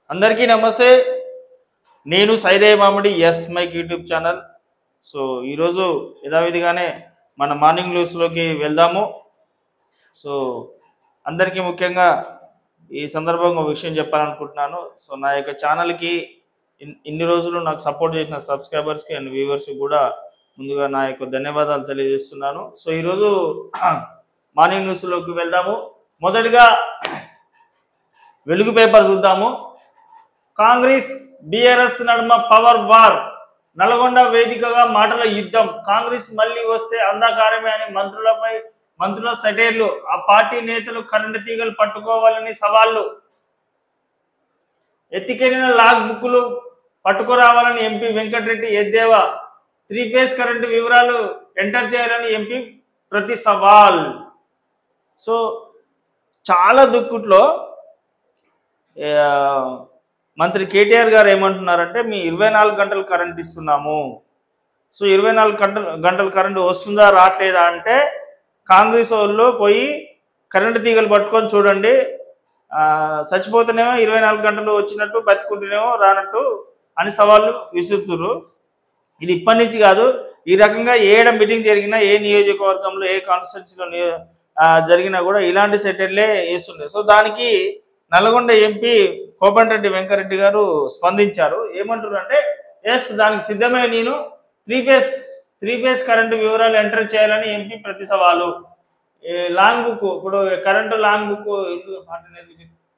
అందరికీ నమస్తే నేను Saidaiah Mamidi S mic YouTube channel so ఈరోజు యథావిధిగానే మన మార్నింగ్ న్యూస్లోకి వెళ్దాము సో అందరికీ ముఖ్యంగా ఈ సందర్భంగా ఒక విషయం చెప్పాలనుకుంటున్నాను సో నా యొక్క ఛానల్కి ఇన్- ఇన్ని రోజులు నాకు సపోర్ట్ చేసిన సబ్స్క్రైబర్స్కి అండ్ వ్యూవర్స్కి కూడా ముందుగా నా యొక్క ధన్యవాదాలు తెలియజేస్తున్నాను సో ఈరోజు మార్నింగ్ న్యూస్లోకి వెళ్దాము మొదటిగా వెలుగు పేపర్ చూద్దాము కాంగ్రెస్ బీఆర్ఎస్ నడుమ పవర్ వార్ నల్గొండ వేదికగా మాటల యుద్ధం కాంగ్రెస్ మళ్ళీ వస్తే అంధకారమే అని మంత్రులపై మంత్రుల సెటైర్లు ఆ పార్టీ నేతలు కరెంటు తీగలు పట్టుకోవాలని సవాళ్లు ఎత్తికెళ్లిన లాగ్ బుక్కులు పట్టుకురావాలని ఎంపీ వెంకటరెడ్డి ఎద్దేవా త్రీ ఫేజ్ కరెంటు వివరాలు ఎంటర్ చేయాలని ఎంపీ ప్రతి సవాల్ సో చాలా దుక్కుట్లో ఆ, మంత్రి కేటీఆర్ గారు ఏమంటున్నారంటే మీ ఇరవై నాలుగు గంటలు కరెంట్ ఇస్తున్నాము సో ఇరవై నాలుగు గంటలు గంటలు కరెంటు వస్తుందా రావట్లేదా అంటే కాంగ్రెస్ వాళ్ళు పోయి కరెంటు తీగలు పట్టుకొని చూడండి ఆ, చచ్చిపోతేనేమో ఇరవై నాలుగు గంటలు వచ్చినట్టు బతుకుంటేనేమో రానట్టు అని సవాళ్ళు విసురుతున్నారు ఇది ఇప్పటి నుంచి కాదు ఈ రకంగా ఏడ మీటింగ్ జరిగినా ఏ నియోజకవర్గంలో ఏ కాన్స్టిట్యున్సీలో నియో- ఆ, జరిగినా కూడా ఇలాంటి సెటిల్లే వేస్తుండే సో దానికి నల్గొండ ఎంపీ కోపంరెడ్డి వెంకరెడ్డి గారు స్పందించారు ఏమంటారు అంటే ఎస్ దానికి సిద్ధమే నేను three phase three phase current వివరాలు ఎంటర్ చేయాలని ఎంపీ ప్రతి సవాలు ఈ లాంగ్ బుక్ ఇప్పుడు కరెంటు లాంగ్ బుక్ ఎందుకు మాట అనేది?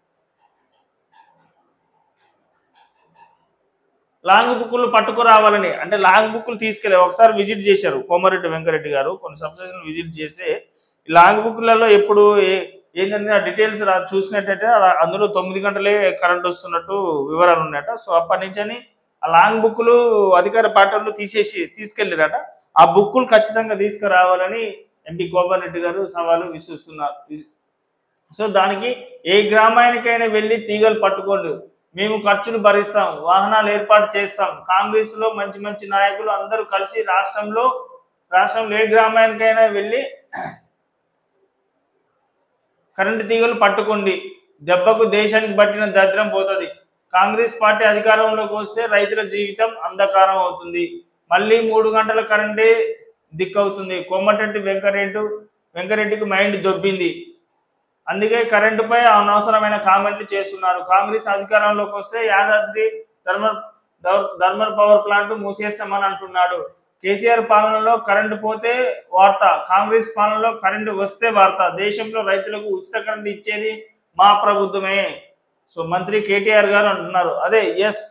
లాంగ్ బుక్లు పట్టుకురావాలని అంటే లాంగ్ బుక్లు తీసుకెళ్ళి ఒకసారి విజిట్ చేశారు కోమారెడ్డి వెంకరెడ్డి గారు కొన్ని సబ్స్టేషన్ విజిట్ చేసి ఈ లాంగ్ బుక్లలో ఎప్పుడు ఏ- ఏంటంటే ఆ డీటెయిల్స్ రా చూసినట్టయితే ఆ- అందులో తొమ్మిది గంటలే కరెంట్ వస్తున్నట్టు వివరాలు ఉన్నాయట సో అప్పటి నుంచి అని ఆ లాంగ్ బుక్లు అధికార పార్టీలు తీసేసి తీసుకెళ్ళారట ఆ బుక్కులు ఖచ్చితంగా తీసుకురావాలని ఎంపీ కోపారెడ్డి గారు సవాలు విసుస్తున్నారు సో దానికి ఏ గ్రామానికైనా వెళ్ళి తీగలు పట్టుకోండి మేము ఖర్చులు భరిస్తాం వాహనాలు ఏర్పాటు చేస్తాం కాంగ్రెస్ లో మంచి మంచి నాయకులు అందరూ కలిసి రాష్ట్రంలో రాష్ట్రంలో ఏ గ్రామానికైనా వెళ్ళి కరెంటు తీగలు పట్టుకోండి దెబ్బకు దేశానికి పట్టిన దరిద్రం పోతుంది కాంగ్రెస్ పార్టీ అధికారంలోకి వస్తే రైతుల జీవితం అంధకారం అవుతుంది మళ్ళీ మూడు గంటల కరెంటే దిక్కవుతుంది కోమటిరెడ్డి వెంకరెడ్డి వెంకరెడ్డికి మైండ్ దొబ్బింది అందుకే కరెంటుపై అనవసరమైన కామెంట్లు చేస్తున్నారు కాంగ్రెస్ అధికారంలోకి వస్తే యాదాద్రి ధర్మర్ ధర్- ధర్మర్ పవర్ ప్లాంట్ మూసేస్తామని అంటున్నాడు కేసీఆర్ పాలనలో కరెంటు పోతే వార్త కాంగ్రెస్ పాలనలో కరెంటు వస్తే వార్త దేశంలో రైతులకు ఉచిత కరెంటు ఇచ్చేది మా ప్రభుత్వమే సో మంత్రి కేటీఆర్ గారు అంటున్నారు అదే ఎస్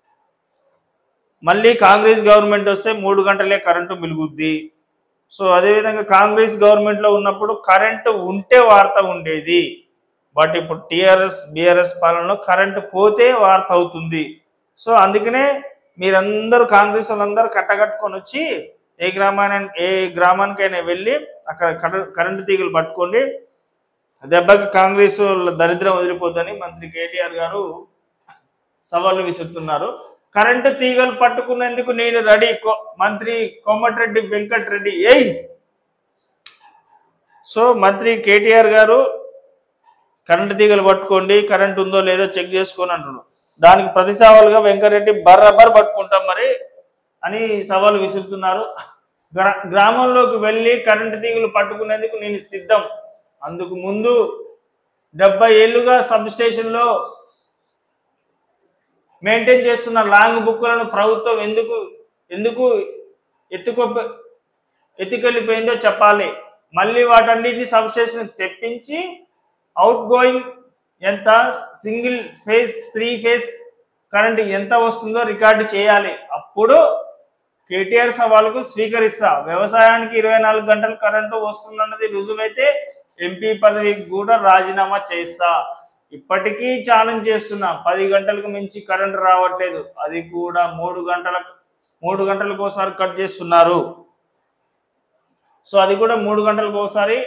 మళ్ళీ కాంగ్రెస్ గవర్నమెంట్ వస్తే మూడు గంటలే కరెంటు మిలుగుద్ది సో అదేవిధంగా కాంగ్రెస్ గవర్నమెంట్ లో ఉన్నప్పుడు కరెంటు ఉంటే వార్త ఉండేది బట్ ఇప్పుడు టిఆర్ఎస్ బిఆర్ఎస్ పాలనలో కరెంటు పోతే వార్త అవుతుంది సో అందుకనే మీరందరూ కాంగ్రెస్ వాళ్ళందరూ కట్టకట్టుకొని వచ్చి ఏ గ్రామాన్ని ఏ గ్రామానికైనా వెళ్ళి అక్కడ కరె- కరెంటు తీగలు పట్టుకోండి దెబ్బకి కాంగ్రెస్ వాళ్ళ దరిద్రం వదిలిపోద్దని మంత్రి కేటీఆర్ గారు సవాళ్ళు విసురుతున్నారు కరెంటు తీగలు పట్టుకునేందుకు నేను రెడీ కో- మంత్రి కోమటిరెడ్డి వెంకటరెడ్డి ఏయ్ సో మంత్రి కేటీఆర్ గారు కరెంటు తీగలు పట్టుకోండి కరెంట్ ఉందో లేదో చెక్ చేసుకోని అంటున్నారు దానికి ప్రతి సవాలుగా వెంకటరెడ్డి బర్రబర్ పట్టుకుంటాం మరి అని సవాలు విసురుతున్నారు గ్రా- గ్రామంలోకి వెళ్ళి కరెంటు తీగలు పట్టుకునేందుకు నేను సిద్ధం అందుకు ముందు డెబ్బై ఏళ్ళుగా సబ్ స్టేషన్లో మెయింటైన్ చేస్తున్న లాంగ్ బుక్కులను ప్రభుత్వం ఎందుకు ఎందుకు ఎత్తుకో ఎత్తుకెళ్ళిపోయిందో చెప్పాలి మళ్ళీ వాటన్నిటిని సబ్ స్టేషన్ తెప్పించి అవుట్ గోయింగ్ ఎంత single phase three phase current ఎంత వస్తుందో రికార్డు చేయాలి అప్పుడు కేటీఆర్ సవాలుకు స్వీకరిస్తా వ్యవసాయానికి ఇరవై నాలుగు గంటలు కరెంటు వస్తుందన్నది రుజువైతే ఎంపీ పదవికి కూడా రాజీనామా చేస్తా ఇప్పటికీ ఛాలెంజ్ చేస్తున్నా పది గంటలకు మించి కరెంట్ రావట్లేదు అది కూడా మూడు గంటల మూడు గంటలకు ఒకసారి కట్ చేస్తున్నారు సో అది కూడా మూడు గంటలకు ఒకసారి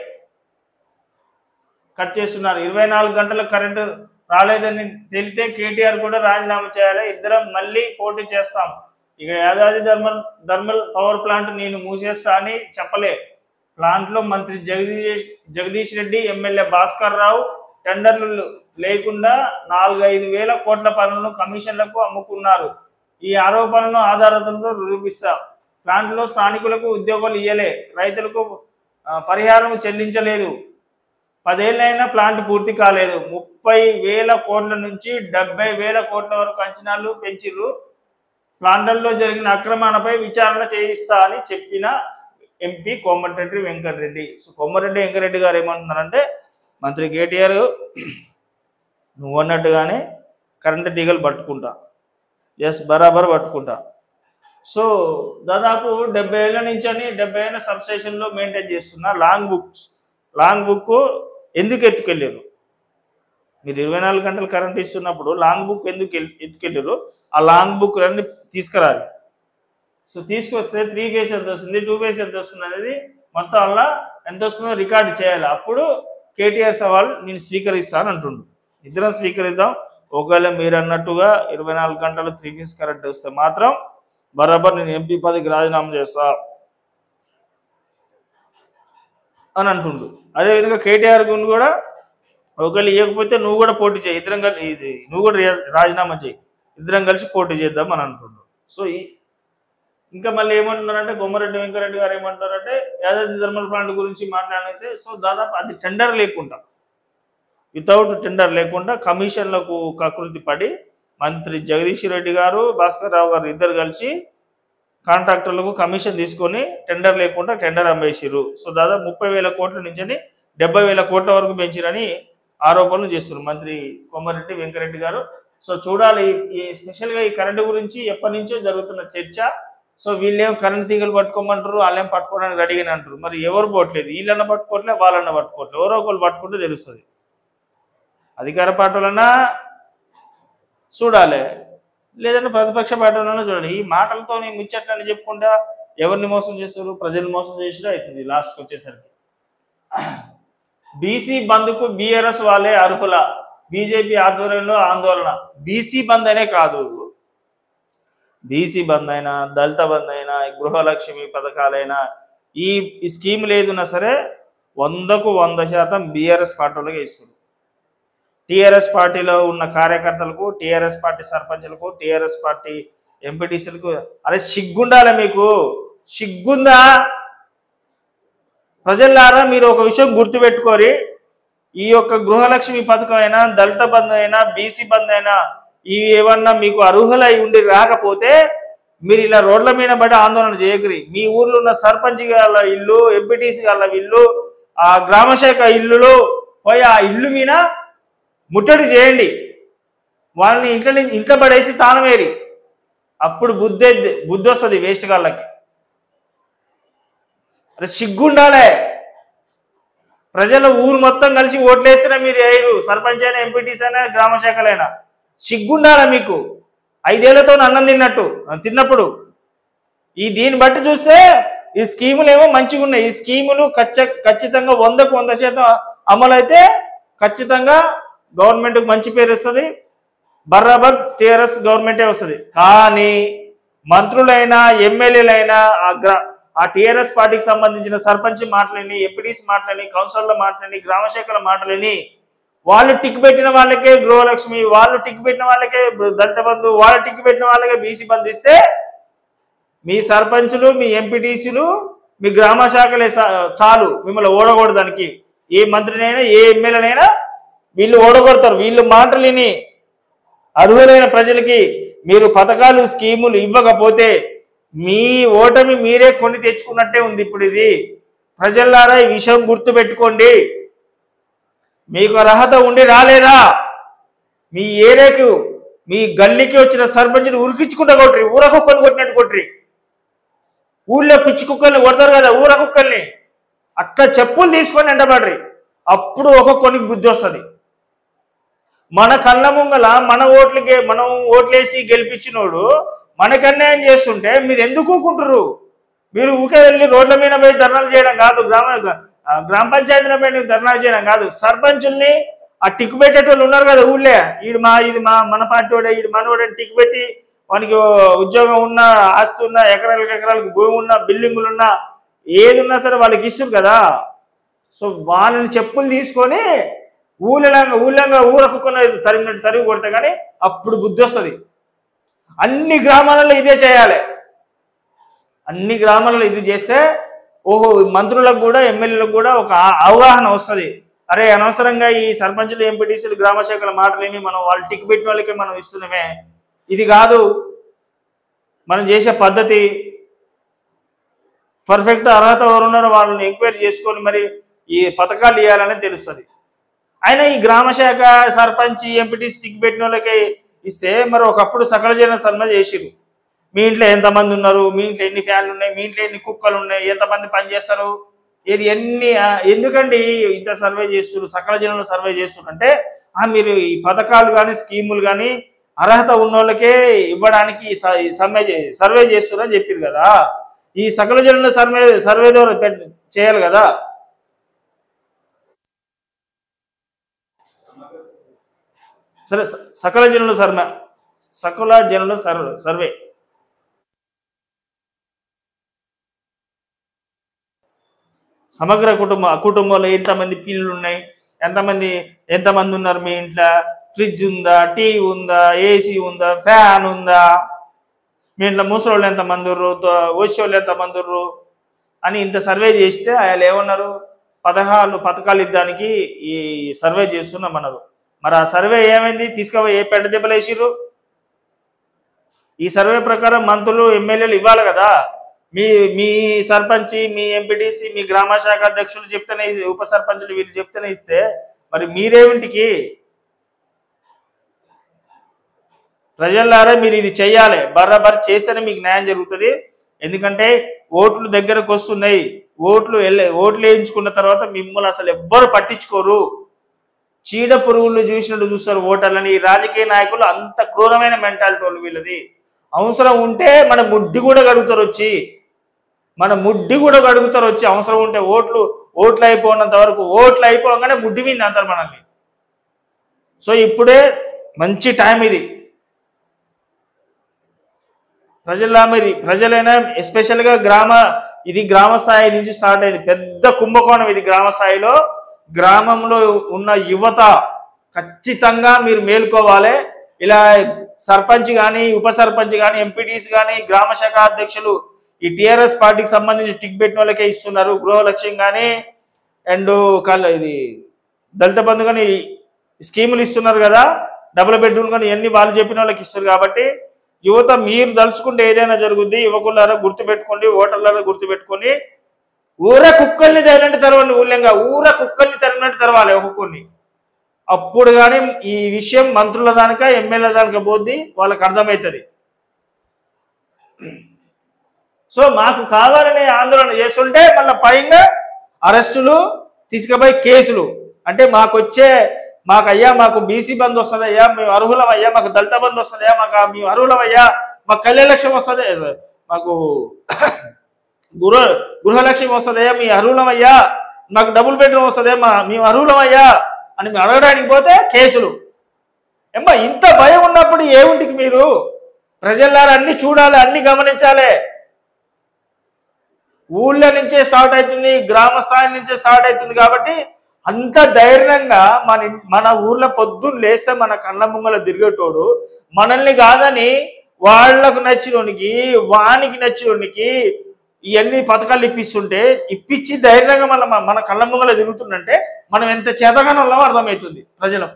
కట్ చేస్తున్నారు ఇరవై నాలుగు గంటల కరెంటు రాలేదని తెలితే కేటీఆర్ కూడా రాజీనామా చేయాలి ఇద్దరం మళ్ళీ పోటీ చేస్తాం ఇక Yadadri thermal thermal power plant నేను మూసేస్తా అని చెప్పలే ప్లాంట్లో మంత్రి జగదీష్ జగదీష్ రెడ్డి ఎమ్మెల్యే భాస్కర్ రావు టెండర్లు లేకుండా నాలుగైదు వేల కోట్ల పనులను కమిషన్లకు అమ్ముకున్నారు ఈ ఆరోపణలను ఆధారాలతో నిరూపిస్తాం ప్లాంట్లో స్థానికులకు ఉద్యోగాలు ఇయ్యలే రైతులకు ఆ, పరిహారం చెల్లించలేదు పదేళ్ళైనా ప్లాంట్ పూర్తి కాలేదు ముప్పై వేల కోట్ల నుంచి డెబ్బై వేల కోట్ల వరకు అంచనాలు పెంచిర్రు ప్లాంట్లలో జరిగిన అక్రమాలపై విచారణ చేయిస్తా అని చెప్పిన ఎంపీ కోమటిరెడ్డి వెంకటరెడ్డి సో కోమటిరెడ్డి వెంకటరెడ్డి గారు ఏమంటున్నారంటే మంత్రి కేటీఆర్ నువ్వు అన్నట్టుగానే కరెంటు తీగలు పట్టుకుంటా ఎస్ బరాబర్ పట్టుకుంటా సో దాదాపు డెబ్బై ఏళ్ళ నుంచి అని డెబ్బై ఏళ్ళ సబ్స్టేషన్లో మెయింటైన్ చేస్తున్న లాంగ్ బుక్స్ లాంగ్ బుక్ ఎందుకు ఎత్తుకెళ్ళారు మీరు ఇరవై నాలుగు గంటలు కరెంట్ ఇస్తున్నప్పుడు లాంగ్ బుక్ ఎందుకు ఎల్- ఎత్తుకెళ్ళారు ఆ లాంగ్ బుక్ అన్ని తీసుకురాలి సో తీసుకొస్తే త్రీ ఫేస్ ఎంత వస్తుంది టూ ఫేస్ ఎంత వస్తుంది అనేది మొత్తం అలా ఎంత వస్తుందో రికార్డు చేయాలి అప్పుడు కేటీఆర్ సవాల్ నేను స్వీకరిస్తాను అంటుండు ఇద్దరం స్వీకరిద్దాం ఒకవేళ మీరు అన్నట్టుగా ఇరవై నాలుగు గంటలు త్రీ ఫేస్ కరెంట్ వస్తే మాత్రం బరాబర్ నేను ఎంపీ పదవికి రాజీనామా చేస్తా అని అంటుండు అదేవిధంగా కేటీఆర్ గుని కూడా ఒకవేళ ఇవ్వకపోతే నువ్వు కూడా పోటీ చేయి ఇద్దరం కలిసి ఇది నువ్వు కూడా రియా- రాజీనామా చేయి ఇద్దరం కలిసి పోటీ చేద్దాం అని అంటుండు సో ఈ ఇంకా మళ్ళీ ఏమంటున్నారంటే బొమ్మరెడ్డి వెంకరెడ్డి గారు ఏమంటారంటే యాదాద్రి థర్మల్ ప్లాంట్ గురించి మాట్లాడితే సో దాదాపు అది టెండర్ లేకుండా వితౌట్ టెండర్ లేకుండా కమిషన్లకు కకృతి పడి మంత్రి జగదీష్ రెడ్డి గారు భాస్కర్ రావు గారు ఇద్దరు కలిసి కాంట్రాక్టర్లకు కమిషన్ తీసుకొని టెండర్ లేకుండా టెండర్ అమ్మేసిర్రు సో దాదాపు ముప్పై వేల కోట్ల నుంచి డెబ్బై వేల కోట్ల వరకు పెంచిరని ఆరోపణలు చేస్తున్నారు మంత్రి కొమ్మారెడ్డి వెంకరెడ్డి గారు సో చూడాలి ఈ స్పెషల్గా ఈ కరెంటు గురించి ఎప్పటి నుంచో జరుగుతున్న చర్చ సో వీళ్ళేం కరెంట్ తీగలు పట్టుకోమంటారు వాళ్ళేం పట్టుకోవడానికి రెడీగానే అంటారు మరి ఎవరు పోవట్లేదు వీళ్ళన్న పట్టుకోవట్లే వాళ్ళన్న పట్టుకోవట్లేదు ఎవరో ఒకరు పట్టుకుంటే తెలుస్తుంది అధికార పార్టీలన్నా చూడాలి లేదంటే ప్రతిపక్ష పార్టీలన్నా చూడాలి ఈ మాటలతో ముచ్చట్లని చెప్పుకుంటా ఎవరిని మోసం చేస్తారు ప్రజల్ని మోసం చేసినా అవుతుంది లాస్ట్కి వచ్చేసరికి బీసీ బంద్కు బీఆర్ఎస్ వాళ్ళే అర్హుల బీజేపీ ఆధ్వర్యంలో ఆందోళన బీసీ బంద్ అనే కాదు బీసీ బంద్ అయినా దళిత బంద్ అయినా ఈ గృహలక్ష్మి పథకాలైనా ఈ ఈ స్కీములు ఏదున్నా సరే వందకు వంద శాతం బీఆర్ఎస్ పార్టీలోకి ఇస్తుంది టీఆర్ఎస్ పార్టీలో ఉన్న కార్యకర్తలకు టీఆర్ఎస్ పార్టీ సర్పంచ్లకు టీఆర్ఎస్ పార్టీ ఎంపీటీసీలకు అరే సిగ్గుండాలి మీకు సిగ్గుందా ప్రజలారా మీరు ఒక విషయం గుర్తుపెట్టుకోరి ఈ యొక్క గృహలక్ష్మి పథకం అయినా దళిత బంధు అయినా బీసీ బంధు అయినా ఇవి ఏమన్నా మీకు అర్హులై ఉండి రాకపోతే మీరు ఇలా రోడ్ల మీద పడి ఆందోళన చేయకరి మీ ఊర్లో ఉన్న సర్పంచ్ గాళ్ళ ఇల్లు ఎంపీటీసీ గాళ్ళ ఇల్లు ఆ గ్రామశాఖ ఇల్లులో పోయి ఆ ఇల్లు మీద ముట్టడి చేయండి వాళ్ళని ఇంట్లో నుంచి- ఇంట్లో పడేసి తాళమేరి అప్పుడు బుద్ధి బుద్ధి వస్తుంది వేస్ట్ గాళ్ళకి అరే సిగ్గుండాలే ప్రజల ఊరు మొత్తం కలిసి ఓట్లేసినా మీరు వేయరు సర్పంచ్ అయినా ఎంపీటీస్ అయినా గ్రామ శాఖలైనా సిగ్గుండాలా మీకు ఐదేళ్లతో అన్నం తిన్నట్టు తిన్నప్పుడు ఈ దీన్ని బట్టి చూస్తే ఈ స్కీములు ఏమో మంచిగా ఉన్నాయి ఈ స్కీములు ఖచ్చ ఖచ్చితంగా వందకు వంద శాతం అమలైతే ఖచ్చితంగా గవర్నమెంట్కి మంచి పేరు వస్తుంది బరాబర్ టీఆర్ఎస్ గవర్నమెంటే వస్తుంది కానీ మంత్రులైనా ఎమ్మెల్యేలైనా ఆ గ్రా ఆ టీఆర్ఎస్ పార్టీకి సంబంధించిన సర్పంచ్ మాటలని ఎంపీటీస్ మాటలని కౌన్సిలర్ల మాటలని గ్రామశాఖల మాటలని వాళ్ళు టిక్ పెట్టిన వాళ్ళకే గృహలక్ష్మి వాళ్ళు టిక్ పెట్టిన వాళ్ళకే దళిత బంధు వాళ్ళు టిక్ పెట్టిన వాళ్ళకే బీసీ బంధు ఇస్తే మీ సర్పంచులు మీ ఎంపీటీసీలు మీ గ్రామ శాఖలే సా- చాలు మిమ్మల్ని ఓడకూడదానికి ఏ మంత్రినైనా ఏ ఎమ్మెల్యేనైనా వీళ్ళు ఓడగొడతారు వీళ్ళు మాటలు విని అర్హులైన ప్రజలకి మీరు పథకాలు స్కీములు ఇవ్వకపోతే మీ ఓటమి మీరే కొని తెచ్చుకున్నట్టే ఉంది ఇప్పుడు ఇది ప్రజల్లారా ఈ విషయం గుర్తు పెట్టుకోండి మీకు అర్హత ఉండి రాలేదా మీ ఏరియాకు మీ గల్లీకి వచ్చిన సర్పంచ్ని ఉరికించుకుంటా కొట్రి ఊర కుక్కని కొట్టినట్టు కొట్రి ఊళ్ళో పిచ్చి కుక్కల్ని కొడతారు కదా ఊర కుక్కల్ని అట్లా చెప్పులు తీసుకొని ఎండబడ్రి అప్పుడు ఒక్కొక్కనికి బుద్ధి వస్తుంది మన కళ్ళ ముంగల మన ఓట్లకి మనం ఓట్లేసి గెలిపించినోడు మనకి అన్యాయం చేస్తుంటే మీరు ఎందుకు ఊకుంటారు మీరు ఊకే వెళ్ళి రోడ్ల మీద పోయి ధర్నాలు చేయడం కాదు గ్రామ ఆ, గ్రామ పంచాయతీల పైన ధర్నాలు చేయడం కాదు సర్పంచుల్ని ఆ టిక్ పెట్టేటోళ్ళు ఉన్నారు కదా ఊళ్ళే ఈడు మా ఇది మా మన పార్టీ వాడే ఈడు మనవాడే టిక్ పెట్టి వానికి ఉద్యోగం ఉన్న ఆస్తి ఉన్న ఎకరాలకు ఎకరాలకు భూమి ఉన్న బిల్డింగులు ఉన్న ఏది ఉన్నా సరే వాళ్ళకి ఇస్తారు కదా సో వాళ్ళని చెప్పులు తీసుకొని ఊళ్ళంగా ఊళ్ళంగా ఊరకున్న తరిమినట్టు తరిమి కొడితే కానీ అప్పుడు బుద్ధి వస్తుంది అన్ని గ్రామాలలో ఇదే చేయాలి అన్ని గ్రామాలలో ఇది చేస్తే ఓహో మంత్రులకు కూడా ఎమ్మెల్యేలకు కూడా ఒక ఆ- అవగాహన వస్తుంది అరే అనవసరంగా ఈ సర్పంచులు ఎంపీటీసీలు గ్రామ శాఖల మాటలేని మనం వాళ్ళు టిక్ పెట్టిన వాళ్ళకే మనం ఇస్తున్నామే ఇది కాదు మనం చేసే పద్ధతి పర్ఫెక్ట్ అర్హత ఎవరు ఉన్నారో వాళ్ళని ఎంక్వైరీ చేసుకొని మరి ఈ పథకాలు ఇవ్వాలని తెలుస్తుంది అయినా ఈ గ్రామ శాఖ సర్పంచ్ ఎంపీటీ స్టిక్ పెట్టిన వాళ్ళకి ఇస్తే మరి ఒకప్పుడు సకల జన సన్మ చేసిరు మీ ఇంట్లో ఎంతమంది ఉన్నారు మీ ఇంట్లో ఎన్ని ఫ్యాన్లు ఉన్నాయి మీ ఇంట్లో ఎన్ని కుక్కలు ఉన్నాయి ఎంతమంది పని చేస్తారు ఇది ఎన్ని ఆ, ఎందుకండి ఇంత సర్వే చేస్తున్నారు సకల జనులు సర్వే చేస్తున్నారు అంటే ఆ, మీరు ఈ పథకాలు కానీ స్కీములు కానీ అర్హత ఉన్న వాళ్ళకే ఇవ్వడానికి ఈ స- ఈ సమ్మె చే- సర్వే చేస్తున్నారని చెప్పారు కదా ఈ సకల జనుల సర్వే సర్వే ద్వారా పెట్- చేయాలి కదా సరే స- సకల జనుల సర్మ సకల జనుల సర్ సర్వే సమగ్ర కుటుంబ కుటుంబంలో ఎంతమంది పిల్లలు ఉన్నాయి ఎంతమంది ఎంతమంది ఉన్నారు మీ ఇంట్లో ఫ్రిడ్జ్ ఉందా టీవీ ఉందా ఏసీ ఉందా ఫ్యాన్ ఉందా మీ ఇంట్లో ముసలోళ్ళు ఎంతమంది ఉర్రు వచ్చేవాళ్ళు ఎంతమంది ఉర్రు అని ఇంత సర్వే చేస్తే ఆయన ఏమన్నారు పథకాలు పథకాలు ఇద్దానికి ఈ సర్వే చేస్తున్నాం అన్నారు మరి ఆ సర్వే ఏమైంది తీసుకుపోయి ఏ పెద్ద దెబ్బలు వేసిర్రు ఈ సర్వే ప్రకారం మంత్రులు ఎమ్మెల్యేలు ఇవ్వాలి కదా మీ మీ సర్పంచి మీ ఎంపీటీసీ మీ గ్రామ శాఖ అధ్యక్షులు చెప్తేనే ఇ- ఉప సర్పంచులు వీళ్ళు చెప్తేనే ఇస్తే మరి మీరేమిటికి ప్రజలారా మీరు ఇది చెయ్యాలి బరాబర్ చేస్తేనే మీకు న్యాయం జరుగుతుంది ఎందుకంటే ఓట్లు దగ్గరకు వస్తున్నాయి ఓట్లు వెళ్ళే ఓట్లు వేయించుకున్న తర్వాత మిమ్మల్ని అసలు ఎవ్వరు పట్టించుకోరు చీడ పురుగులు చూసినట్టు చూస్తారు ఓటర్లని ఈ రాజకీయ నాయకులు అంత క్రూరమైన మెంటాలిటీ వాళ్ళు వీళ్ళది అవసరం ఉంటే మన ముడ్డి కూడా గడుగుతారు వచ్చి మన ముడ్డి కూడా గడుగుతారు వచ్చి అవసరం ఉంటే ఓట్లు ఓట్లు అయిపోయినంత వరకు ఓట్లు అయిపోగానే ముడ్డి మీద అంటారు మనల్ని సో ఇప్పుడే మంచి టైం ఇది ప్రజల మరి ప్రజలైనా ఎస్పెషల్గా గ్రామ ఇది గ్రామ స్థాయి నుంచి స్టార్ట్ అయింది పెద్ద కుంభకోణం ఇది గ్రామ స్థాయిలో గ్రామంలో ఉన్న యువత ఖచ్చితంగా మీరు మేల్కోవాలి ఇలా సర్పంచ్ కానీ ఉప సర్పంచ్ కానీ ఎంపీటీస్ కానీ గ్రామ శాఖ అధ్యక్షులు ఈ టిఆర్ఎస్ పార్టీకి సంబంధించి టిక్ పెట్టిన వాళ్ళకే ఇస్తున్నారు గృహలక్ష్యం కానీ అండ్ కల్ ఇది దళిత బంధు కానీ స్కీములు ఇస్తున్నారు కదా డబుల్ బెడ్రూమ్ కానీ ఇవన్నీ వాళ్ళు చెప్పిన వాళ్ళకి ఇస్తారు కాబట్టి యువత మీరు దలుచుకుంటే ఏదైనా జరుగుద్ది యువకులారా గుర్తుపెట్టుకోండి ఓటర్లారా గుర్తుపెట్టుకొని ఊర కుక్కల్ని తరిగినట్టు తెరవండి ఊళ్ళంగా ఊర కుక్కల్ని తరిగినట్టు తెరవాలి ఒక్కొక్కరిని అప్పుడు కానీ ఈ విషయం మంత్రుల దానిక ఎమ్మెల్యే దానిక పోద్ది వాళ్ళకి అర్థమవుతుంది సో మాకు కావాలని ఆందోళన చేస్తుంటే మళ్ళీ పైగా అరెస్టులు తీసుకుపోయి కేసులు అంటే మాకు వచ్చే మాకు అయ్యా మాకు బీసీ బంద్ వస్తుంది అయ్యా మేము అర్హులం అయ్యా మాకు దళిత బంద్ వస్తుంది అయ్యా మాకు మేము అర్హులం అయ్యా మాకు కళ్యాణలక్ష్యం వస్తుంది మాకు గృహ గృహలక్ష్యం వస్తుందయ్యా మీ అర్హులం అయ్యా మాకు డబుల్ బెడ్రూమ్ వస్తుందే మా మేము అర్హులం అయ్యా అని మేము అడగడానికి పోతే కేసులు ఏమ్మా ఇంత భయం ఉన్నప్పుడు ఏమిటికి మీరు ప్రజలారా అన్ని చూడాలి అన్ని గమనించాలి ఊళ్ళ నుంచే స్టార్ట్ అవుతుంది గ్రామ స్థాయి నుంచే స్టార్ట్ అవుతుంది కాబట్టి అంత ధైర్యంగా మన ఇన్- మన ఊర్లో పొద్దున్న లేస్తే మన కళ్ళ ముంగల తిరిగేటోడు మనల్ని కాదని వాళ్ళకు నచ్చినోనికి వానికి నచ్చినోనికి ఇవన్నీ పథకాలు ఇప్పిస్తుంటే ఇప్పించి ధైర్యంగా మన మన కళ్ళ ముంగల తిరుగుతుందంటే మనం ఎంత చేతగానో అర్థమవుతుంది ప్రజలకు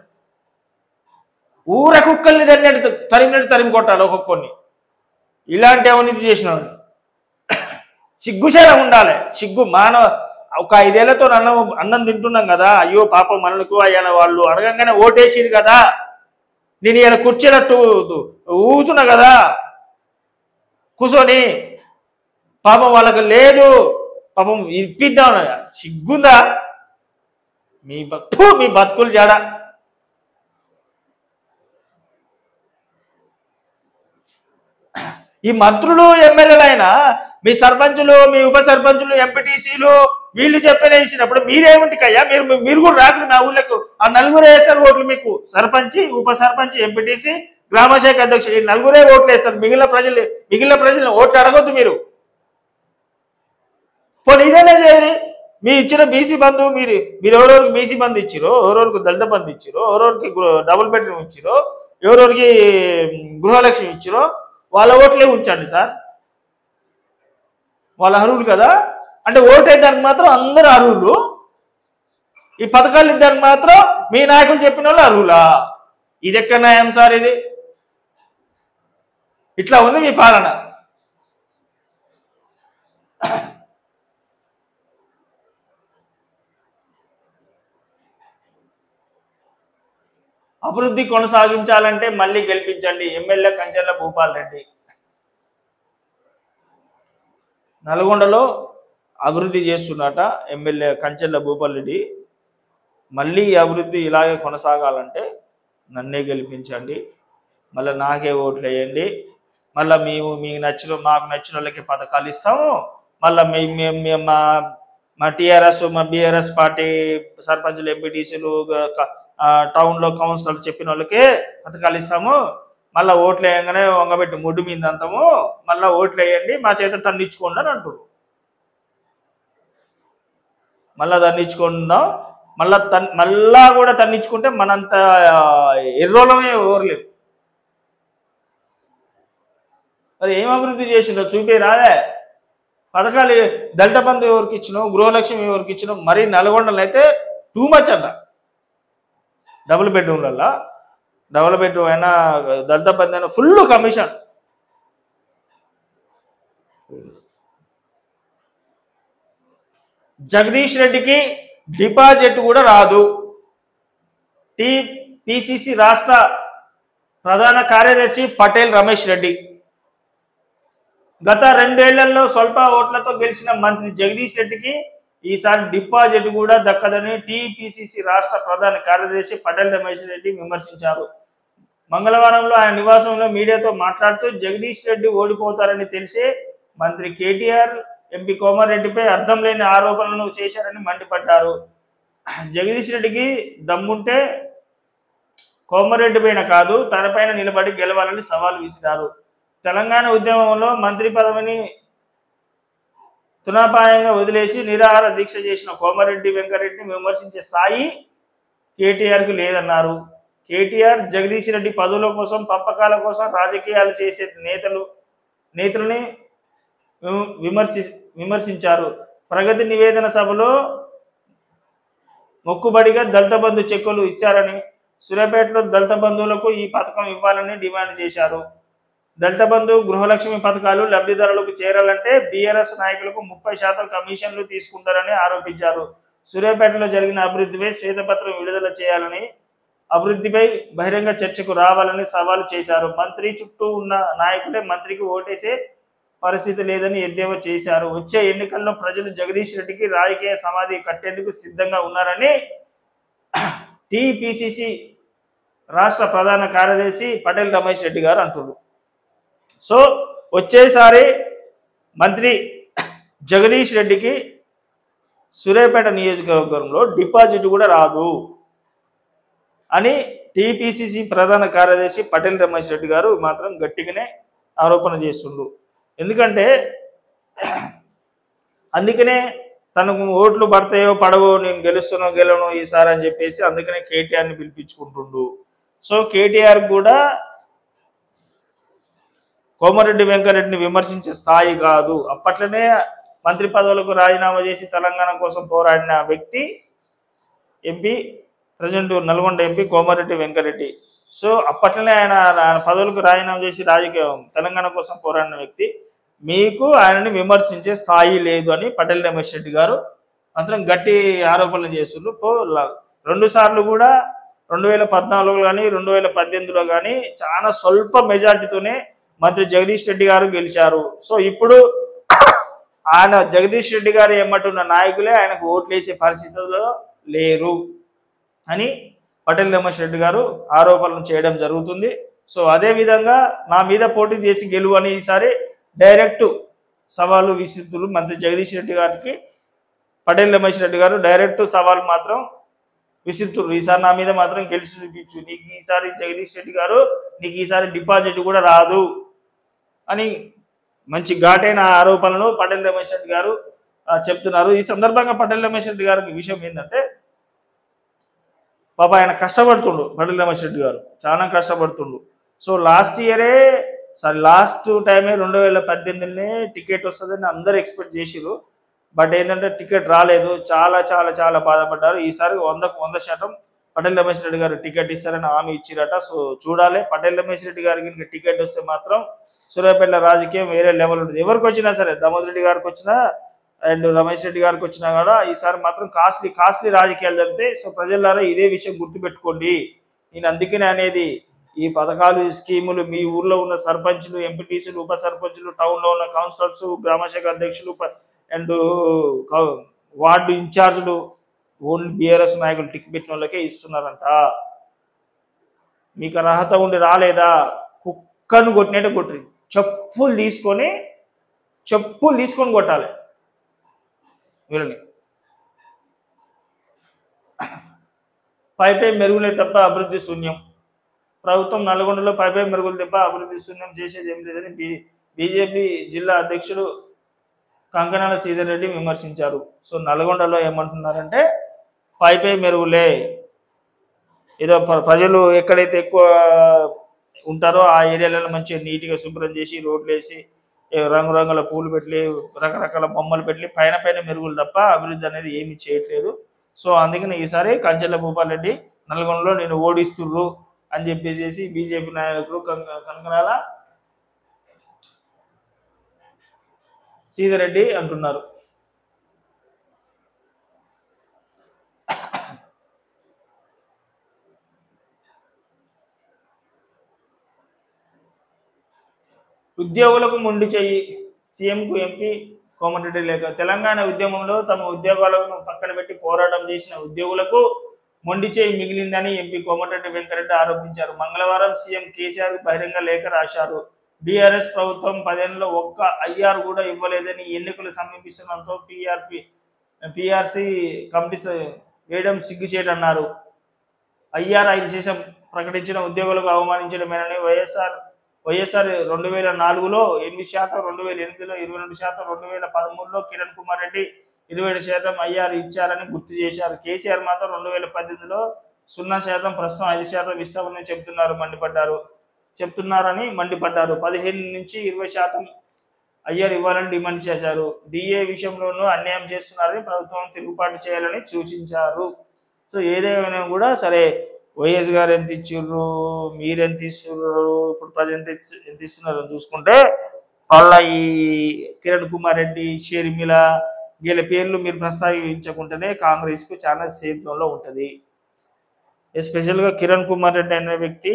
ఊర కుక్కల్ని తరిగినట్టు తరిమినట్టు తరిమి కొట్టాలి ఒక్కొక్కరిని ఇలాంటి అవినీతి చేసిన వాడిని. సిగ్గుశైలం ఉండాలి సిగ్గు మానవ ఒక ఐదేళ్లతో అన్నం అన్నం తింటున్నాం కదా అయ్యో పాపం మనకు అయ్యాల వాళ్ళు అడగంగానే ఓటేసిరు కదా నేను ఇలా కూర్చున్నట్టు ఊగుతున్నా కదా కూర్చొని పాపం వాళ్ళకి లేదు పాపం ఇప్పిద్దాం సిగ్గుందా మీ బతు మీ బతుకులు జాడ ఈ మంత్రులు ఎమ్మెల్యేలైనా మీ సర్పంచులు మీ ఉప సర్పంచులు ఎంపీటీసీలు వీళ్ళు చెప్పిన వేసినప్పుడు మీరేమిటికయ్యా మీరు మీరు కూడా రాకురు నా ఊళ్ళకు ఆ నలుగురే వేస్తారు ఓట్లు మీకు సర్పంచి ఉప సర్పంచ్ ఎంపీటీసీ గ్రామశాఖ అధ్యక్షుడు ఈ నలుగురే ఓట్లు వేస్తారు మిగిలిన ప్రజలు మిగిలిన ప్రజలు ఓట్లు అడగొద్దు మీరు పోనీ ఇదేనే చేయని మీ ఇచ్చిన బీసీ బంధు మీరు మీరు ఎవరెవరికి బీసీ బంధు ఇచ్చిరో ఎవరెవరికి దళిత బంధు ఇచ్చిరో ఎవరెవరికి గృ- డబుల్ బెడ్రూమ్ ఇచ్చిరో ఎవరెవరికి గృహలక్ష్మి ఇచ్చిరో వాళ్ళ ఓట్లే ఉంచండి సార్ వాళ్ళ అర్హులు కదా అంటే ఓటేదానికి మాత్రం అందరూ అర్హులు ఈ పథకాలు ఇద్దరికి మాత్రం మీ నాయకులు చెప్పిన వాళ్ళు అర్హులా ఇది ఎక్కడ న్యాయం సార్ ఇది ఇట్లా ఉంది మీ పాలన అభివృద్ధి కొనసాగించాలంటే మళ్ళీ గెలిపించండి ఎమ్మెల్యే కంచెల భూపాల్ రెడ్డి నల్గొండలో అభివృద్ధి చేస్తున్నట ఎమ్మెల్యే కంచెల భూపాల్ రెడ్డి మళ్ళీ ఈ అభివృద్ధి ఇలాగే కొనసాగాలంటే నన్నే గెలిపించండి మళ్ళీ నాకే ఓట్లు వేయండి మళ్ళీ మేము మీకు నచ్చిన మాకు నచ్చిన వాళ్ళకి పథకాలు ఇస్తాము మళ్ళీ మీ మీ- మీ- మా మా టీఆర్ఎస్ మా బీఆర్ఎస్ పార్టీ సర్పంచులు ఎంపీటీసీలు టౌన్లో కౌన్సిలర్ చెప్పిన వాళ్ళకే పథకాలు ఇస్తాము మళ్ళీ ఓట్లు వేయగానే వంగబెట్టి ముడ్డు మీద అంతాము మళ్ళీ ఓట్లు వేయండి మా చేత తన్నిచ్చుకోండి అని అంటారు మళ్ళా తన్నించుకుందాం మళ్ళా తన్ మళ్ళా కూడా తన్నించుకుంటే మనంత ఎర్రోలమే ఓర్లేవు మరి ఏం అభివృద్ధి చేసిందో చూపే రాదే పథకాలు దళిత బంధు ఎవరికి ఇచ్చినావు గృహలక్ష్మి ఎవరికి ఇచ్చినావు మరీ నల్గొండలో అయితే టూ మచ్ అన్న డబుల్ బెడ్రూమ్లలో డబుల్ బెడ్రూమ్ అయినా దళిత బంధు అయినా ఫుల్ కమిషన్ జగదీష్ రెడ్డికి డిపాజిట్ కూడా రాదు టీ పిసిసి రాష్ట్ర ప్రధాన కార్యదర్శి పటేల్ రమేష్ రెడ్డి గత రెండేళ్లలో స్వల్ప ఓట్లతో గెలిచిన మంత్రి జగదీష్ రెడ్డికి ఈసారి డిపాజిట్ కూడా దక్కదని టీపీసీసీ రాష్ట్ర ప్రధాన కార్యదర్శి పటేల్ రమేష్ రెడ్డి విమర్శించారు మంగళవారంలో ఆయన నివాసంలో మీడియాతో మాట్లాడుతూ జగదీష్ రెడ్డి ఓడిపోతారని తెలిసే మంత్రి కేటీఆర్ ఎంపీ కోమారెడ్డిపై అర్థం లేని ఆరోపణలను చేశారని మండిపడ్డారు జగదీష్ రెడ్డికి దమ్ముంటే కోమారెడ్డి పైన కాదు తనపైన నిలబడి గెలవాలని సవాల్ విసిరారు తెలంగాణ ఉద్యమంలో మంత్రి పదవిని తునాపాయంగా వదిలేసి నిరాహార దీక్ష చేసిన కోమారెడ్డి వెంకరెడ్డిని విమర్శించే స్థాయి కేటీఆర్కు లేదన్నారు కేటీఆర్ జగదీష్ రెడ్డి పదవుల కోసం పంపకాల కోసం రాజకీయాలు చేసే నేతలు నేతలని విమ- విమర్శి విమర్శించారు ప్రగతి నివేదన సభలో మొక్కుబడిగా దళిత బంధు చెక్కులు ఇచ్చారని సూర్యాపేటలో దళిత బంధువులకు ఈ పథకం ఇవ్వాలని డిమాండ్ చేశారు దళిత బంధు గృహలక్ష్మి పథకాలు లబ్ధిదారులకు చేరాలంటే బీఆర్ఎస్ నాయకులకు ముప్పై శాతం కమిషన్లు తీసుకుంటారని ఆరోపించారు సూర్యాపేటలో జరిగిన అభివృద్ధిపై శ్వేతపత్రం విడుదల చేయాలని అభివృద్ధిపై బహిరంగ చర్చకు రావాలని సవాలు చేశారు మంత్రి చుట్టూ ఉన్న నాయకులే మంత్రికి ఓటేసే పరిస్థితి లేదని ఎద్దేవా చేశారు వచ్చే ఎన్నికల్లో ప్రజలు జగదీష్ రెడ్డికి రాజకీయ సమాధి కట్టేందుకు సిద్ధంగా ఉన్నారని టీపీసీసీ రాష్ట్ర ప్రధాన కార్యదర్శి పటేల్ రమేష్ రెడ్డి గారు అంటున్నారు సో వచ్చేసారి మంత్రి జగదీష్ రెడ్డికి సూర్యాపేట నియోజకవర్గంలో డిపాజిట్ కూడా రాదు అని టీపీసీసీ ప్రధాన కార్యదర్శి పటేల్ రమేష్ రెడ్డి గారు మాత్రం గట్టిగానే ఆరోపణ చేస్తుండ్రు ఎందుకంటే అందుకనే తనకు ఓట్లు పడతాయో పడవో నేను గెలుస్తానో గెలవను ఈసారి అని చెప్పేసి అందుకనే కేటీఆర్ని పిలిపించుకుంటుండు సో కేటీఆర్ కూడా కోమరెడ్డి వెంకరెడ్డిని విమర్శించే స్థాయి కాదు అప్పట్లోనే మంత్రి పదవులకు రాజీనామా చేసి తెలంగాణ కోసం పోరాడిన వ్యక్తి MP present Nalgonda MP Komareddy Venkareddy so అప్పట్లోనే ఆయన ఆయన పదవులకు రాజీనామా చేసి రాజకీయం తెలంగాణ కోసం పోరాడిన వ్యక్తి మీకు ఆయనని విమర్శించే స్థాయి లేదు అని పటేల్ రమేష్ రెడ్డి గారు మాత్రం గట్టి ఆరోపణలు చేస్తున్నారు పో ల- రెండు సార్లు కూడా రెండు వేల పద్నాలుగులో కానీ రెండు వేల పద్దెనిమిదిలో కానీ చాలా స్వల్ప మెజార్టీతోనే మంత్రి జగదీష్ రెడ్డి గారు గెలిచారు సో ఇప్పుడు ఆయన జగదీష్ రెడ్డి గారు ఏమంటున్న నాయకులే ఆయనకు ఓట్లు వేసే పరిస్థితుల్లో లేరు అని పటేల్ రమేష్ రెడ్డి గారు ఆరోపణలు చేయడం జరుగుతుంది సో అదే విధంగా నా మీద పోటీ చేసి గెలువు అని ఈసారి డైరెక్ట్ సవాలు విసిస్తున్నారు మంత్రి జగదీష్ రెడ్డి గారికి పటేల్ రమేష్ రెడ్డి గారు డైరెక్ట్ సవాల్ మాత్రం విసిరుతున్నారు ఈసారి నా మీద మాత్రం గెలిచి చూపించు నీకు ఈసారి జగదీష్ రెడ్డి గారు నీకు ఈసారి డిపాజిట్ కూడా రాదు అని మంచి ఘాటైన ఆరోపణలు పటేల్ రమేష్ రెడ్డి గారు ఆ, చెప్తున్నారు ఈ సందర్భంగా పటేల్ రమేష్ రెడ్డి గారికి విషయం ఏంటంటే పాప ఆయన కష్టపడుతుండు పటేల్ రమేష్ రెడ్డి గారు చాలా కష్టపడుతుండు సో లాస్ట్ ఇయరే సారీ లాస్ట్ టైమే రెండు వేల పద్దెనిమిదినే టికెట్ వస్తుందని అందరు ఎక్స్పెక్ట్ చేసిరు బట్ ఏంటంటే టికెట్ రాలేదు చాలా చాలా చాలా బాధపడ్డారు ఈసారి వందకు వంద శాతం పటేల్ రమేష్ రెడ్డి గారు టికెట్ ఇస్తారని హామీ ఇచ్చిరట సో చూడాలి పటేల్ రమేష్ రెడ్డి గారికి ఇంకా టికెట్ వస్తే మాత్రం సూర్యాపేట రాజకీయం వేరే లెవెల్ ఉంటుంది ఎవరికి వచ్చినా సరే దామోదర్ రెడ్డి గారికి వచ్చినా అండ్ రమేష్ రెడ్డి గారికి వచ్చినా కూడా ఈసారి మాత్రం కాస్ట్లీ కాస్ట్లీ రాజకీయాలు జరుగుతాయి సో ప్రజలారా ఇదే విషయం గుర్తుపెట్టుకోండి నేను అందుకనే అనేది ఈ పథకాలు ఈ స్కీములు మీ ఊర్లో ఉన్న సర్పంచులు ఎంపీటీసీలు ఉప సర్పంచులు టౌన్లో ఉన్న కౌన్సిలర్స్ గ్రామశాఖ అధ్యక్షులు అండ్ వార్డు ఇన్ఛార్జులు ఓన్లీ బీఆర్ఎస్ నాయకులు టిక్ పెట్టిన వాళ్ళకే ఇస్తున్నారంట మీకు అర్హత ఉండి రాలేదా కుక్కను కొట్టినట్టు కొట్టి చెప్పులు తీసుకొని చెప్పులు తీసుకొని కొట్టాలి వీళ్ళని పై పై మెరుగులే తప్ప అభివృద్ధి శూన్యం ప్రభుత్వం నల్గొండలో పై పై మెరుగులు తప్ప అభివృద్ధి శూన్యం చేసేది ఏం లేదని బీ బీజేపీ జిల్లా అధ్యక్షుడు కంకణాల శ్రీధర్ రెడ్డి విమర్శించారు సో నల్గొండలో ఏమంటున్నారంటే పై పై మెరుగులే ఏదో ప్ర- ప్రజలు ఎక్కడైతే ఎక్కువ ఉంటారో ఆ ఏరియాలలో మంచిగా నీట్గా శుభ్రం చేసి రోడ్లు వేసి ఏ రంగురంగుల పూలు పెట్టి రకరకాల బొమ్మలు పెట్టి పైన పైన మెరుగులు తప్ప అభివృద్ధి అనేది ఏమీ చేయట్లేదు సో అందుకని ఈసారి కంచెల భూపాల్ రెడ్డి నల్గొండలో నేను ఓడిస్తుర్రు అని చెప్పేసి బీజేపీ నాయకులు కన- కనకనాల సీతారెడ్డి అంటున్నారు ఉద్యోగులకు మొండి చెయ్యి సీఎంకు ఎంపీ కోమటిరెడ్డి లేఖ తెలంగాణ ఉద్యమంలో తమ ఉద్యోగాలను పక్కన పెట్టి పోరాటం చేసిన ఉద్యోగులకు మొండి చేయి మిగిలిందని ఎంపీ కోమటిరెడ్డి వెంకరెడ్డి ఆరోపించారు మంగళవారం సీఎం కేసీఆర్ బహిరంగ లేఖ రాశారు బీఆర్ఎస్ ప్రభుత్వం పదేళ్ళలో ఒక్క ఐఆర్ కూడా ఇవ్వలేదని ఎన్నికలు సమీపిస్తుండటంతో పీఆర్పీ పీఆర్సీ కమిటీ వేయడం సిగ్గుచేటన్నారు ఐఆర్ ఐదు శేషం ప్రకటించిన ఉద్యోగులకు అవమానించడమేనని వైఎస్ఆర్ వైఎస్ఆర్ రెండు వేల నాలుగులో ఎనిమిది శాతం రెండు వేల ఎనిమిదిలో ఇరవై రెండు శాతం రెండు వేల పదమూడులో కిరణ్ కుమార్ రెడ్డి ఇరవై ఏడు శాతం ఐఆర్ ఇచ్చారని గుర్తు చేశారు కేసీఆర్ మాత్రం రెండు వేల పద్దెనిమిదిలో సున్నా శాతం ప్రస్తుతం ఐదు శాతం ఇస్తామని చెబుతున్నారు మండిపడ్డారు చెప్తున్నారని మండిపడ్డారు పదిహేను నుంచి ఇరవై శాతం ఐఆర్ ఇవ్వాలని డిమాండ్ చేశారు డిఏ విషయంలోనూ అన్యాయం చేస్తున్నారని ప్రభుత్వం తిరుగుబాటు చేయాలని సూచించారు సో ఏదేమైనా కూడా సరే వైఎస్ గారు ఎంత ఇచ్చిర్రు మీరు ఎంత ఇస్తున్నారు ఇప్పుడు ప్రజెంట్ ఎంత ఇస్తున్నారు అని చూసుకుంటే వాళ్ళ ఈ కిరణ్ కుమార్ రెడ్డి షర్మిల వీళ్ళ పేర్లు మీరు ప్రస్తావించకుంటేనే కాంగ్రెస్ కు చాలా సేఫ్ జోన్ లో ఉంటది ఎస్పెషల్ గా కిరణ్ కుమార్ రెడ్డి అనే వ్యక్తి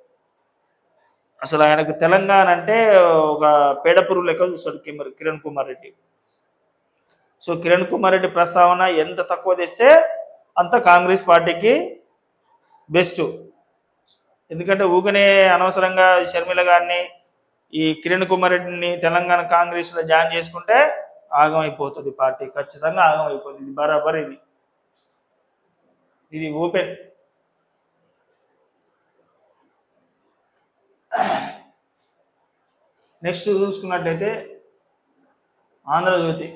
అసలు ఆయనకు తెలంగాణ అంటే ఒక పేడపురు లెక్క చూస్తాడు కిమర్- కిరణ్ కుమార్ రెడ్డి సో కిరణ్ కుమార్ రెడ్డి ప్రస్తావన ఎంత తక్కువ తెస్తే అంత కాంగ్రెస్ పార్టీకి బెస్ట్ ఎందుకంటే ఊకనే అనవసరంగా షర్మిల గారిని ఈ కిరణ్ కుమార్ రెడ్డిని తెలంగాణ కాంగ్రెస్ లో జాయిన్ చేసుకుంటే ఆగం అయిపోతుంది పార్టీ ఖచ్చితంగా ఆగం అయిపోతుంది ఇది బరాబర్ ఇది ఇది ఓపెన్ నెక్స్ట్ చూసుకున్నట్టయితే ఆంధ్రజ్యోతి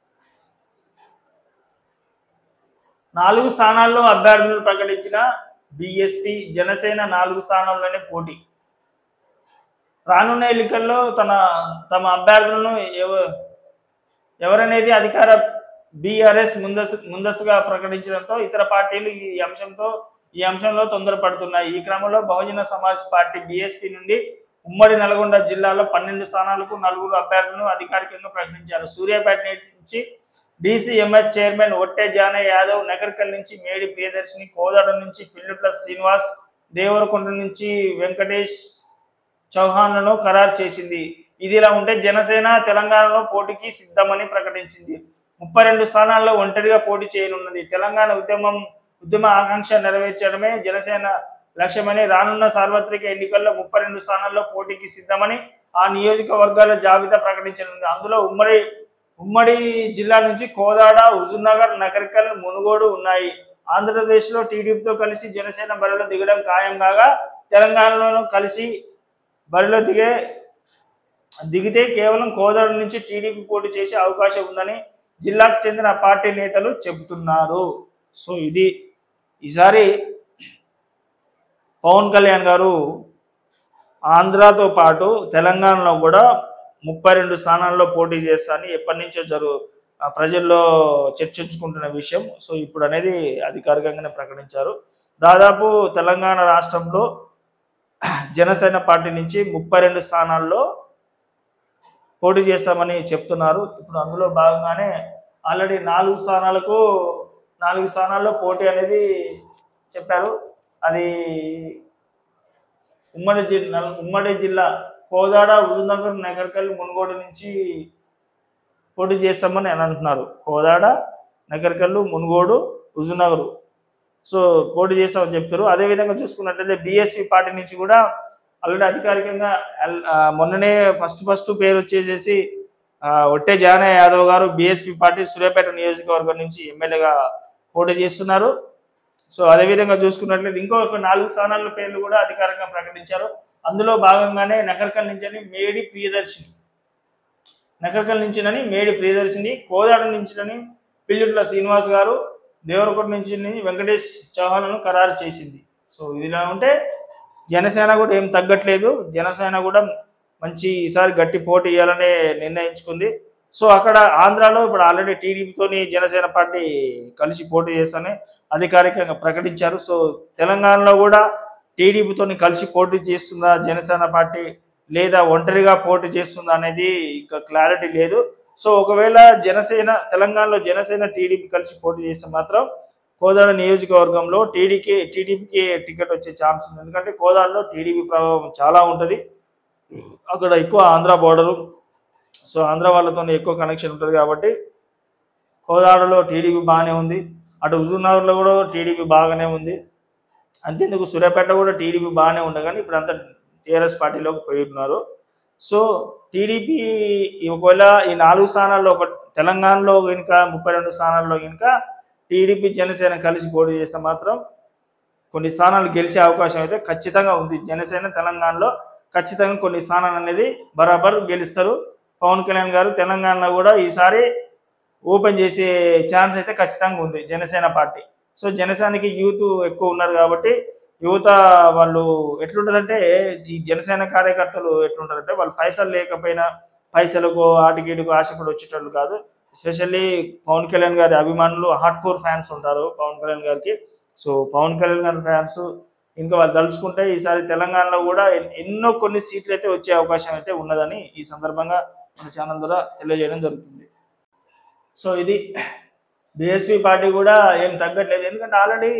నాలుగు స్థానాల్లో అభ్యర్థులను ప్రకటించిన బిఎస్పి జనసేన నాలుగు స్థానాల్లోనే పోటీ రానున్న ఎన్నికల్లో తన తమ అభ్యర్థులను ఎవ ఎవరనేది అధికార బీఆర్ఎస్ ముందస్తు ముందస్తుగా ప్రకటించడంతో ఇతర పార్టీలు ఈ అంశంతో ఈ అంశంలో తొందరపడుతున్నాయి ఈ క్రమంలో బహుజన సమాజ్ పార్టీ బీఎస్పీ నుండి ఉమ్మడి నల్గొండ జిల్లాలో పన్నెండు స్థానాలకు నలుగురు అభ్యర్థులను అధికారికంగా ప్రకటించారు సూర్యాపేట నుంచి డీసీఎంఎస్ చైర్మన్ ఒట్టే జానయ్య యాదవ్ నగర్కల్ నుంచి మేడి ప్రియదర్శిని కోదాడ నుంచి పిల్లుట్ల శ్రీనివాస్ దేవరకొండ నుంచి వెంకటేష్ చౌహాన్లను ఖరారు చేసింది ఇది ఇలా ఉంటే జనసేన తెలంగాణలో పోటీకి సిద్ధమని ప్రకటించింది ముప్పై రెండు స్థానాల్లో ఒంటరిగా పోటీ చేయనున్నది తెలంగాణ ఉద్యమం ఉద్యమ ఆకాంక్ష నెరవేర్చడమే జనసేన లక్ష్యమని రానున్న సార్వత్రిక ఎన్నికల్లో ముప్పై రెండు స్థానాల్లో పోటీకి సిద్ధమని ఆ నియోజకవర్గాల జాబితా ప్రకటించనుంది అందులో ఉమ్మడి ఉమ్మడి జిల్లా నుంచి కోదాడ హుజూర్నగర్ నగరికల్ మునుగోడు ఉన్నాయి ఆంధ్రప్రదేశ్లో టీడీపీతో కలిసి జనసేన బరిలో దిగడం ఖాయం కాగా తెలంగాణలోనూ కలిసి బరిలో దిగే దిగితే కేవలం కోదాడ నుంచి టీడీపీ పోటీ చేసే అవకాశం ఉందని జిల్లాకు చెందిన పార్టీ నేతలు చెబుతున్నారు సో ఇది ఈసారి పవన్ కళ్యాణ్ గారు ఆంధ్రాతో పాటు తెలంగాణలో కూడా ముప్పై రెండు స్థానాల్లో పోటీ చేస్తానని ఎప్పటి నుంచో జరుగు ఆ ప్రజల్లో చర్చించుకుంటున్న విషయం సో ఇప్పుడు అనేది అధికారికంగానే ప్రకటించారు దాదాపు తెలంగాణ రాష్ట్రంలో జనసేన పార్టీ నుంచి ముప్పై రెండు స్థానాల్లో పోటీ చేస్తామని చెప్తున్నారు ఇప్పుడు అందులో భాగంగానే ఆల్రెడీ నాలుగు స్థానాలకు నాలుగు స్థానాల్లో పోటీ అనేది చెప్పారు అది ఉమ్మడి జిల్లా ఉమ్మడి జిల్లా కోదాడ హుజూర్నగర్ నగర్కల్ మునుగోడు నుంచి పోటీ చేస్తామని అని అంటున్నారు కోదాడ నగర్కల్లు మునుగోడు హుజూర్నగర్ సో పోటీ చేస్తామని చెప్తారు అదేవిధంగా చూసుకున్నట్లయితే బీఎస్పీ పార్టీ నుంచి కూడా ఆల్రెడీ అధికారికంగా ఎల్- ఆ, మొన్ననే ఫస్ట్ ఫస్ట్ పేరు వచ్చేసేసి ఆ, ఒట్టే జానయ్య యాదవ్ గారు బీఎస్పీ పార్టీ సూర్యాపేట నియోజకవర్గం నుంచి ఎమ్మెల్యేగా పోటీ చేస్తున్నారు సో అదేవిధంగా చూసుకున్నట్లయితే ఇంకొక నాలుగు స్థానాల పేర్లు కూడా అధికారికంగా ప్రకటించారు అందులో భాగంగానే నకర్కల్ నుంచి మేడి ప్రియదర్శిని నకర్కల్ నుంచినని మేడి ప్రియదర్శిని కోదాడ నుంచినని పిల్లిట్ల శ్రీనివాస్ గారు దేవరకొండ నుంచి వెంకటేష్ చౌహాన్ను ఖరారు చేసింది సో ఇదిలా ఉంటే జనసేన కూడా ఏం తగ్గట్లేదు జనసేన కూడా మంచి ఈసారి గట్టి పోటీ ఇవ్వాలని నిర్ణయించుకుంది సో అక్కడ ఆంధ్రాలో ఇప్పుడు ఆల్రెడీ టీడీపీతోని జనసేన పార్టీ కలిసి పోటీ చేస్తానని అధికారికంగా ప్రకటించారు సో తెలంగాణలో కూడా టీడీపీతోని కలిసి పోటీ చేస్తుందా జనసేన పార్టీ లేదా ఒంటరిగా పోటీ చేస్తుందా అనేది ఇంకా క్లారిటీ లేదు సో ఒకవేళ జనసేన తెలంగాణలో జనసేన టీడీపీ కలిసి పోటీ చేస్తే మాత్రం కోదాడ నియోజకవర్గంలో టీడీకి టీడీపీకి టికెట్ వచ్చే ఛాన్స్ ఉంది ఎందుకంటే కోదాడలో టీడీపీ ప్రభావం చాలా ఉంటుంది అక్కడ ఎక్కువ ఆంధ్ర బోర్డరు సో ఆంధ్ర వాళ్ళతో ఎక్కువ కనెక్షన్ ఉంటుంది కాబట్టి కోదాడలో టీడీపీ బాగానే ఉంది అటు హుజూర్నగర్లో కూడా టీడీపీ బాగానే ఉంది అంతేందుకు సూర్యాపేట కూడా టీడీపీ బాగానే ఉంది కానీ ఇప్పుడు అంతా టీఆర్ఎస్ పార్టీలోకి పోయి ఉన్నారు సో టీడీపీ ఒకవేళ ఈ నాలుగు స్థానాల్లో ఒక తెలంగాణలో కనుక ముప్పై రెండు స్థానాల్లో కనుక టీడీపీ జనసేన కలిసి పోటీ చేస్తే మాత్రం కొన్ని స్థానాలు గెలిచే అవకాశం అయితే ఖచ్చితంగా ఉంది జనసేన తెలంగాణలో ఖచ్చితంగా కొన్ని స్థానాలు అనేది బరాబర్ గెలుస్తారు పవన్ కళ్యాణ్ గారు తెలంగాణలో కూడా ఈసారి ఓపెన్ చేసే ఛాన్స్ అయితే ఖచ్చితంగా ఉంది జనసేన పార్టీ సో జనసేనకి యూత్ ఎక్కువ ఉన్నారు కాబట్టి యువత వాళ్ళు ఎట్లుంటుందంటే ఈ జనసేన కార్యకర్తలు ఎట్లుంటారంటే వాళ్ళు పైసలు లేకపోయినా పైసలకు ఆటికీటికి ఆశపడి వచ్చేటోళ్ళు కాదు ఎస్పెషల్లీ పవన్ కళ్యాణ్ గారి అభిమానులు హార్డ్ కోర్ ఫ్యాన్స్ ఉంటారు పవన్ కళ్యాణ్ గారికి సో పవన్ కళ్యాణ్ గారి ఫ్యాన్స్ ఇంకా వాళ్ళు తలుచుకుంటే ఈసారి తెలంగాణలో కూడా ఎన్- ఎన్నో కొన్ని సీట్లు అయితే వచ్చే అవకాశం అయితే ఉన్నదని ఈ సందర్భంగా మన ఛానల్ ద్వారా తెలియజేయడం జరుగుతుంది సో ఇది బీఎస్పీ పార్టీ కూడా ఏం తగ్గట్లేదు ఎందుకంటే ఆల్రెడీ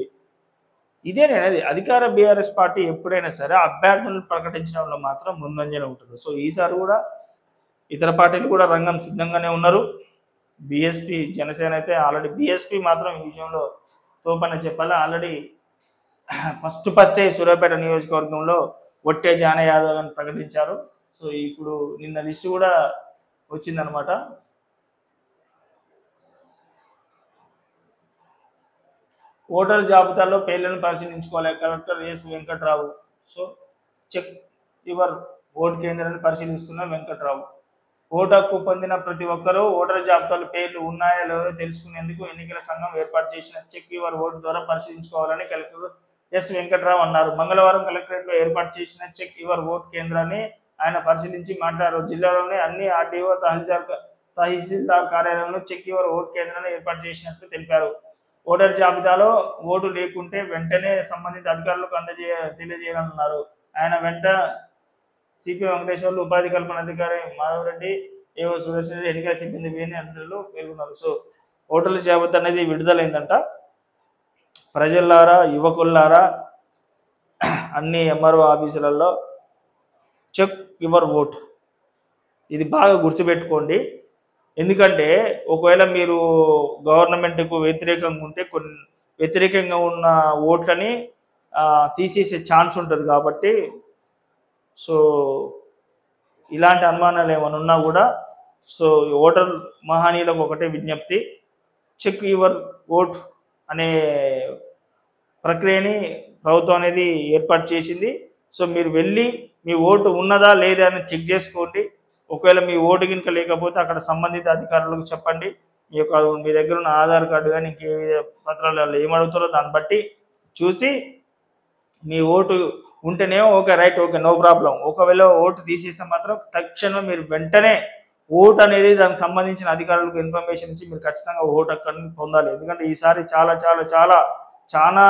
ఇదే అనేది అధికార బీఆర్ఎస్ పార్టీ ఎప్పుడైనా సరే అభ్యర్థులను ప్రకటించడంలో మాత్రం ముందంజలో ఉంటుంది సో ఈసారి కూడా ఇతర పార్టీలు కూడా రంగం సిద్ధంగానే ఉన్నారు బీఎస్పీ జనసేన అయితే ఆల్రెడీ బీఎస్పీ మాత్రం ఈ విషయంలో తోపని చెప్పాలి ఆల్రెడీ ఫస్ట్ ఫస్టే సూర్యాపేట నియోజకవర్గంలో ఒట్టే జాన యాదవ్ అని ప్రకటించారు సో ఇప్పుడు నిన్న లిస్టు కూడా వచ్చిందనమాట ఓటర్ జాబితాలో పేర్లను పరిశీలించుకోవాలి collector S Venkatrao so check your vote కేంద్రాన్ని పరిశీలిస్తున్న వెంకట్రావు ఓటు హక్కు పొందిన ప్రతి ఒక్కరూ ఓటర్ జాబితాలో పేర్లు ఉన్నాయా లేదో తెలుసుకునేందుకు ఎన్నికల సంఘం ఏర్పాటు చేసిన చెక్ యువర్ ఓటు ద్వారా పరిశీలించుకోవాలని కలెక్టర్ ఎస్ వెంకట్రావు అన్నారు మంగళవారం కలెక్టరేట్ లో ఏర్పాటు చేసిన చెక్ యువర్ ఓట్ కేంద్రాన్ని ఆయన పరిశీలించి మాట్లాడారు జిల్లాలోని అన్ని ఆర్డీఓ తహసీల్దార్ తహసీల్దార్ కార్యాలయంలో చెక్ యువర్ ఓట్ కేంద్రాన్ని ఏర్పాటు చేసినట్లు తెలిపారు ఓటర్ జాబితాలో ఓటు లేకుంటే వెంటనే సంబంధిత అధికారులకు అందజేయ తెలియజేయాలన్నారు ఆయన వెంట సిపి వెంకటేశ్వర్లు ఉపాధి కల్పన అధికారి మాధవరెడ్డి ఏవో సురేష్ రెడ్డి ఎన్నికల సిబ్బంది వేణి అందరిలో పేర్కొన్నారు సో ఓటర్ల జాబితా అనేది విడుదలైందంట ప్రజలారా యువకులారా అన్ని ఎంఆర్ఓ ఆఫీసులలో చెక్ యువర్ ఓట్ ఇది బాగా గుర్తుపెట్టుకోండి ఎందుకంటే ఒకవేళ మీరు గవర్నమెంట్కు వ్యతిరేకంగా ఉంటే కొన్ని వ్యతిరేకంగా ఉన్న ఓట్లని ఆ, తీసేసే ఛాన్స్ ఉంటుంది కాబట్టి సో ఇలాంటి అనుమానాలు ఏమైనా ఉన్నా కూడా సో ఓటర్ మహానీయులకు ఒకటే విజ్ఞప్తి చెక్ యువర్ ఓట్ అనే ప్రక్రియని ప్రభుత్వం అనేది ఏర్పాటు చేసింది సో మీరు వెళ్ళి మీ ఓటు ఉన్నదా లేదా అని చెక్ చేసుకోండి ఒకవేళ మీ ఓటు కనుక లేకపోతే అక్కడ సంబంధిత అధికారులకు చెప్పండి మీ యొక్క మీ దగ్గర ఉన్న ఆధార్ కార్డు కానీ ఇంకే పత్రాలు వాళ్ళు ఏం అడుగుతారో దాన్ని బట్టి చూసి మీ ఓటు ఉంటేనే okay right okay no problem ఒకవేళ ఓటు తీసేస్తే మాత్రం తక్షణం మీరు వెంటనే ఓటు అనేది దానికి సంబంధించిన అధికారులకు ఇన్ఫర్మేషన్ ఇచ్చి మీరు ఖచ్చితంగా ఓటు హక్కుని పొందాలి ఎందుకంటే ఈసారి చాలా చాలా చాలా చాలా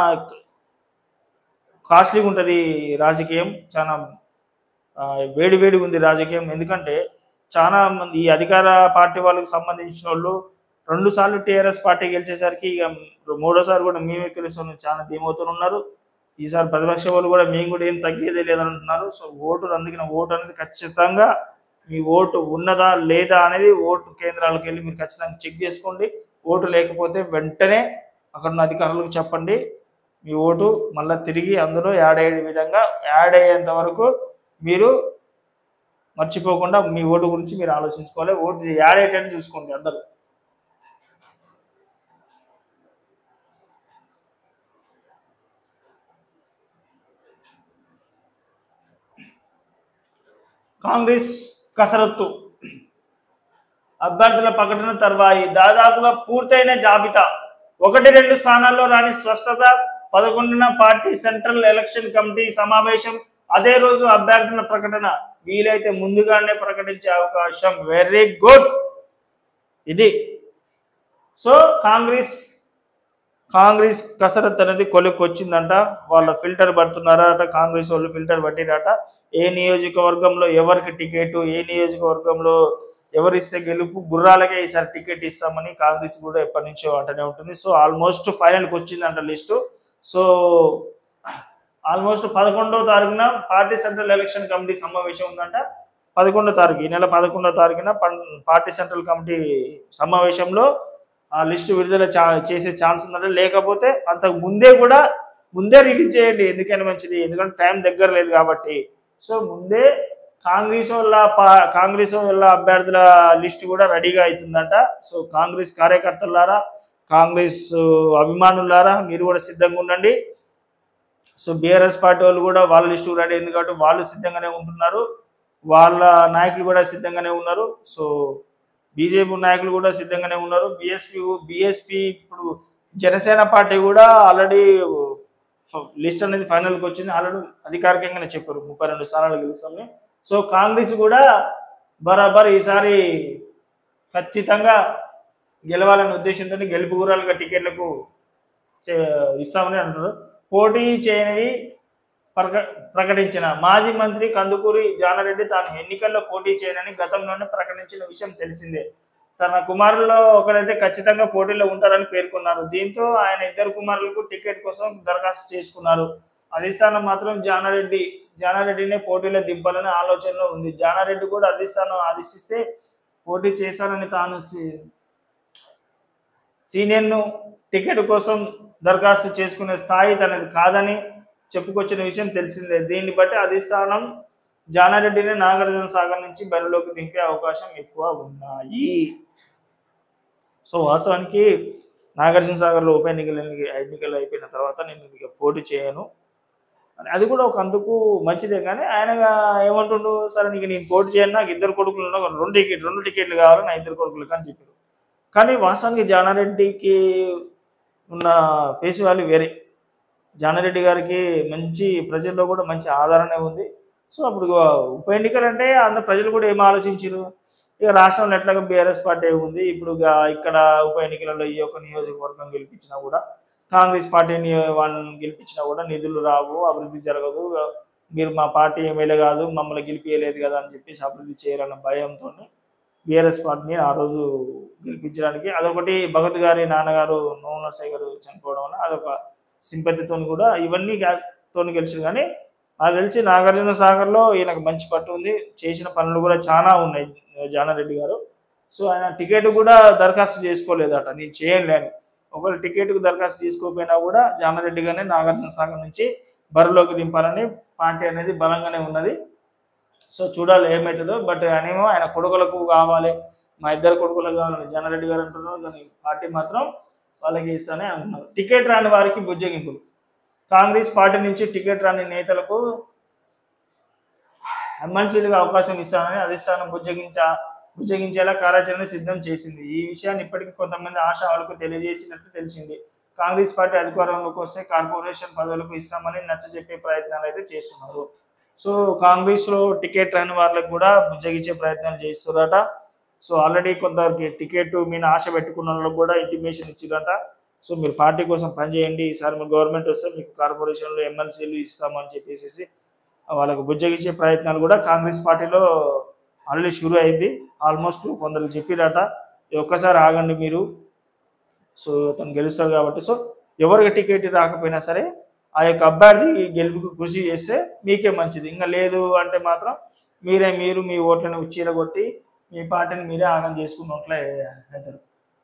కాస్ట్లీగా ఉంటుంది రాజకీయం చాలా ఆ, వేడి వేడిగా ఉంది రాజకీయం ఎందుకంటే చాలా మంది ఈ అధికార పార్టీ వాళ్ళకి సంబంధించిన వాళ్ళు రెండు సార్లు టీఆర్ఎస్ పార్టీ గెలిచేసరికి ఇక మూడోసారి కూడా మేమే గెలుస్తాం చాలా ధీమవుతూ ఉన్నారు ఈసారి ప్రతిపక్ష వాళ్ళు కూడా మేము కూడా ఏం తగ్గేదే లేదని అంటున్నారు సో ఓటు అందుకని ఓటు అనేది ఖచ్చితంగా మీ ఓటు ఉన్నదా లేదా అనేది ఓటు కేంద్రాలకు వెళ్ళి మీరు ఖచ్చితంగా చెక్ చేసుకోండి ఓటు లేకపోతే వెంటనే అక్కడ ఉన్న అధికారులకు చెప్పండి మీ ఓటు మళ్ళీ తిరిగి అందులో యాడ్ అయ్యే విధంగా యాడ్ అయ్యేంత వరకు మీరు మర్చిపోకుండా మీ ఓటు గురించి మీరు ఆలోచించుకోవాలి ఓటు యాడ్ అయ్యేటట్టు చూసుకోండి అందరూ కాంగ్రెస్ కసరత్తు అభ్యర్థుల ప్రకటన తర్వాయి దాదాపుగా పూర్తయిన జాబితా ఒకటి రెండు స్థానాల్లో రాని స్పష్టత పదకొండున పార్టీ సెంట్రల్ ఎలక్షన్ కమిటీ సమావేశం అదే రోజు అభ్యర్థుల ప్రకటన వీలైతే ముందుగానే ప్రకటించే అవకాశం వెరీ గుడ్ ఇది సో కాంగ్రెస్ కాంగ్రెస్ కసరత్ అనేది కొలికి వచ్చిందంట వాళ్ళ ఫిల్టర్ పడుతున్నారట కాంగ్రెస్ వాళ్ళు ఫిల్టర్ పట్టిరట ఏ నియోజకవర్గంలో ఎవరికి టికెట్ ఏ నియోజకవర్గంలో ఎవరు ఇస్తే గెలుపు గుర్రాలకే ఈసారి టికెట్ ఇస్తామని కాంగ్రెస్ కూడా ఎప్పటి నుంచో అంటనే ఉంటుంది సో ఆల్మోస్ట్ ఫైనల్కి వచ్చిందంట లిస్టు సో ఆల్మోస్ట్ పదకొండవ తారీఖున పార్టీ సెంట్రల్ ఎలక్షన్ కమిటీ సమావేశం ఉందంట పదకొండో తారీఖు ఈ నెల పదకొండో తారీఖున పన్- పార్టీ సెంట్రల్ కమిటీ సమావేశంలో ఆ లిస్టు విడుదల చా- చేసే ఛాన్స్ ఉందంటే లేకపోతే అంతకు ముందే కూడా ముందే రిలీజ్ చేయండి ఎందుకని మంచిది ఎందుకంటే టైం దగ్గర లేదు కాబట్టి సో ముందే కాంగ్రెస్ వాళ్ళ పా- కాంగ్రెస్ వాళ్ళ అభ్యర్థుల లిస్ట్ కూడా రెడీగా అవుతుందంట సో కాంగ్రెస్ కార్యకర్తలారా కాంగ్రెస్ అభిమానులారా మీరు కూడా సిద్ధంగా ఉండండి సో బీఆర్ఎస్ పార్టీ వాళ్ళు కూడా వాళ్ళ లిస్టు రెడీ అయింది కాబట్టి వాళ్ళు సిద్ధంగానే ఉంటున్నారు వాళ్ళ నాయకులు కూడా సిద్ధంగానే ఉన్నారు సో బీజేపీ నాయకులు కూడా సిద్ధంగానే ఉన్నారు బిఎస్పీ బిఎస్పీ ఇప్పుడు జనసేన పార్టీ కూడా ఆల్రెడీ లిస్ట్ అనేది ఫైనల్కి వచ్చింది ఆల్రెడీ అధికారికంగానే చెప్పారు ముప్పై రెండు స్థానాలు గెలుస్తామని సో కాంగ్రెస్ కూడా బరాబర్ ఈసారి ఖచ్చితంగా గెలవాలనే ఉద్దేశంతో గెలుపు గురాలుగా టికెట్లకు చే- ఇస్తామని అంటున్నారు పోటీ చేయనివి ప్రక ప్రకటించిన మాజీ మంత్రి కందుకూరి జానారెడ్డి తాను ఎన్నికల్లో పోటీ చేయనని గతంలోనే ప్రకటించిన విషయం తెలిసిందే తన కుమారుల్లో ఒకరైతే ఖచ్చితంగా పోటీలో ఉంటారని పేర్కొన్నారు దీంతో ఆయన ఇద్దరు కుమారులకు టికెట్ కోసం దరఖాస్తు చేసుకున్నారు అధిష్టానం మాత్రం జానారెడ్డి జానారెడ్డినే పోటీలో దింపాలనే ఆలోచనలో ఉంది జానారెడ్డి కూడా అధిష్టానం ఆదేశిస్తే పోటీ చేశానని తాను సి- సీనియర్ను టికెట్ కోసం దరఖాస్తు చేసుకునే స్థాయి తనది కాదని చెప్పుకొచ్చిన విషయం తెలిసిందే దీన్ని బట్టి అధిష్టానం జానారెడ్డిని నాగార్జున సాగర్ నుంచి బరిలోకి దింపే అవకాశం ఎక్కువ ఉన్నాయి సో వాస్తవానికి నాగార్జున సాగర్లో ఉప ఎన్నికలు ఎన్నికలు అయిపోయిన తర్వాత నేను ఇక పోటీ చేయను అని అది కూడా ఒక అందుకు మంచిదే కానీ ఆయన ఏమంటుండు సరే నీకు నేను పోటీ చేయను నాకు ఇద్దరు కొడుకులు ఉన్నారు, రెండు టికెట్ రెండు టికెట్లు కావాలి నా ఇద్దరు కొడుకులకు అని చెప్పారు కానీ వాస్తవానికి జానారెడ్డికి ఉన్న ఫేస్ వాల్యూ వేరే జానారెడ్డి గారికి మంచి ప్రజల్లో కూడా మంచి ఆదరణ ఉంది సో అప్పుడు ఇగో ఉప ఎన్నికలు అంటే అందరు ప్రజలు కూడా ఏం ఆలోచించారు ఇక రాష్ట్రంలో ఎట్లాగో బీఆర్ఎస్ పార్టీ ఉంది ఇప్పుడు ఇక ఇక్కడ ఉప ఎన్నికలలో ఈ యొక్క నియోజకవర్గం గెలిపించినా కూడా కాంగ్రెస్ పార్టీని వాళ్ళని గెలిపించినా కూడా నిధులు రావు అభివృద్ధి జరగదు మీరు మా పార్టీ ఎమ్మెల్యే కాదు మమ్మల్ని గెలిపించలేదు కదా అని చెప్పేసి అభివృద్ధి చేయాలన్న భయంతో బీఆర్ఎస్ పార్టీని ఆ రోజు గెలిపించడానికి అదొకటి భగత్ గారి నాన్నగారు నోముల నరసయ్య గారు చనిపోవడం వల్ల అదొక సింపతితో కూడా ఇవన్నీ తో గెలిచారు కానీ నాకు తెలిసి నాగార్జున సాగర్లో ఈయనకు మంచి పట్టు ఉంది చేసిన పనులు కూడా చాలా ఉన్నాయి జానారెడ్డి గారు సో ఆయన టికెట్ కూడా దరఖాస్తు చేసుకోలేదట నేను చేయలేను ఒకవేళ టికెట్కు దరఖాస్తు చేసుకోకపోయినా కూడా జానారెడ్డి గారిని నాగార్జున సాగర్ నుంచి బరిలోకి దింపాలని పార్టీ అనేది బలంగానే ఉన్నది సో చూడాలి ఏమవుతుందో బట్ ఆయనేమో ఆయన కొడుకులకు కావాలి మా ఇద్దరు కొడుకులకు కావాలని జనారెడ్డి గారు అంటున్నారు కానీ పార్టీ మాత్రం వాళ్ళకి ఇస్తానే అంటున్నారు టికెట్ రాని వారికి బుజ్జగింపులు కాంగ్రెస్ పార్టీ నుంచి టికెట్ రాని నేతలకు ఎమ్మెల్సీలుగా అవకాశం ఇస్తానని అధిష్టానం బుజ్జగించా బుజ్జగించేలా కార్యాచరణ సిద్ధం చేసింది ఈ విషయాన్ని ఇప్పటికీ కొంతమంది ఆశావాలకు తెలియజేసినట్లు తెలిసింది కాంగ్రెస్ పార్టీ అధికారంలోకి వస్తే కార్పొరేషన్ పదవులకు ఇస్తామని నచ్చజెప్పే ప్రయత్నాలు అయితే చేస్తున్నారు సో కాంగ్రెస్ లో టికెట్ రాని వాళ్ళకి కూడా బుజ్జగించే ప్రయత్నాలు చేస్తున్నారట సో ఆల్రెడీ కొందరికి టికెట్ మీద ఆశ పెట్టుకున్న వాళ్ళకి కూడా ఇంటిమేషన్ ఇచ్చిరట సో మీరు పార్టీ కోసం పనిచేయండి ఈసారి మీరు గవర్నమెంట్ వస్తే మీకు కార్పొరేషన్లో ఎమ్మెల్సీలు ఇస్తామని చెప్పేసి వాళ్ళకు బుజ్జగించే ప్రయత్నాలు కూడా కాంగ్రెస్ పార్టీలో ఆల్రెడీ షురూ అయింది ఆల్మోస్ట్ కొందరికి చెప్పిరట "ఈ ఒక్కసారి ఆగండి మీరు సో తను గెలుస్తాడు కాబట్టి సో ఎవరికి టికెట్ రాకపోయినా సరే ఆ యొక్క అభ్యర్థి గెలుపుకు కృషి చేస్తే మీకే మంచిది ఇంకా లేదు అంటే మాత్రం మీరే మీరు మీ ఓట్లను చీలగొట్టి మీ పార్టీని మీరే ఆగం చేసుకున్నట్లే అవుతారు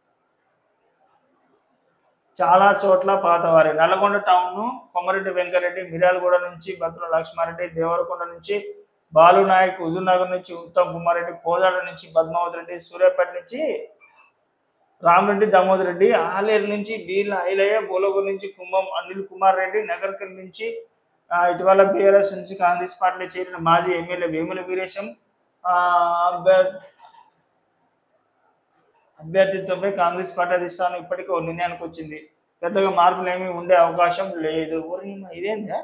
చాలా చోట్ల పాతవారి నల్గొండ టౌన్ ను కొమరెడ్డి వెంకరెడ్డి మిర్యాలగూడ నుంచి బత్తుల లక్ష్మారెడ్డి దేవరకొండ నుంచి బాలు నాయక్ హుజూర్నగర్ నుంచి ఉత్తమ్ కుమార్ రెడ్డి కోదాడ నుంచి పద్మావతి రెడ్డి సూర్యాపేట నుంచి రామరెడ్డి దామోదర్ రెడ్డి ఆలేరు నుంచి బీర్ల ఐలయ్య బోలగూరు నుంచి కుంభం అనిల్ కుమార్ రెడ్డి నగర్కల్ నుంచి ఆ, ఇటీవల బీఆర్ఎస్ నుంచి కాంగ్రెస్ పార్టీలో చేరిన మాజీ ఎమ్మెల్యే వేముల వీరేశం ఆ, అభ్యర్- అభ్యర్థిత్వంపై కాంగ్రెస్ పార్టీ అధిష్టానం ఇప్పటికే ఓ నిర్ణయానికి వచ్చింది పెద్దగా మార్పులు ఏమీ ఉండే అవకాశం లేదు ఓరి అమ్మ, ఇదేందా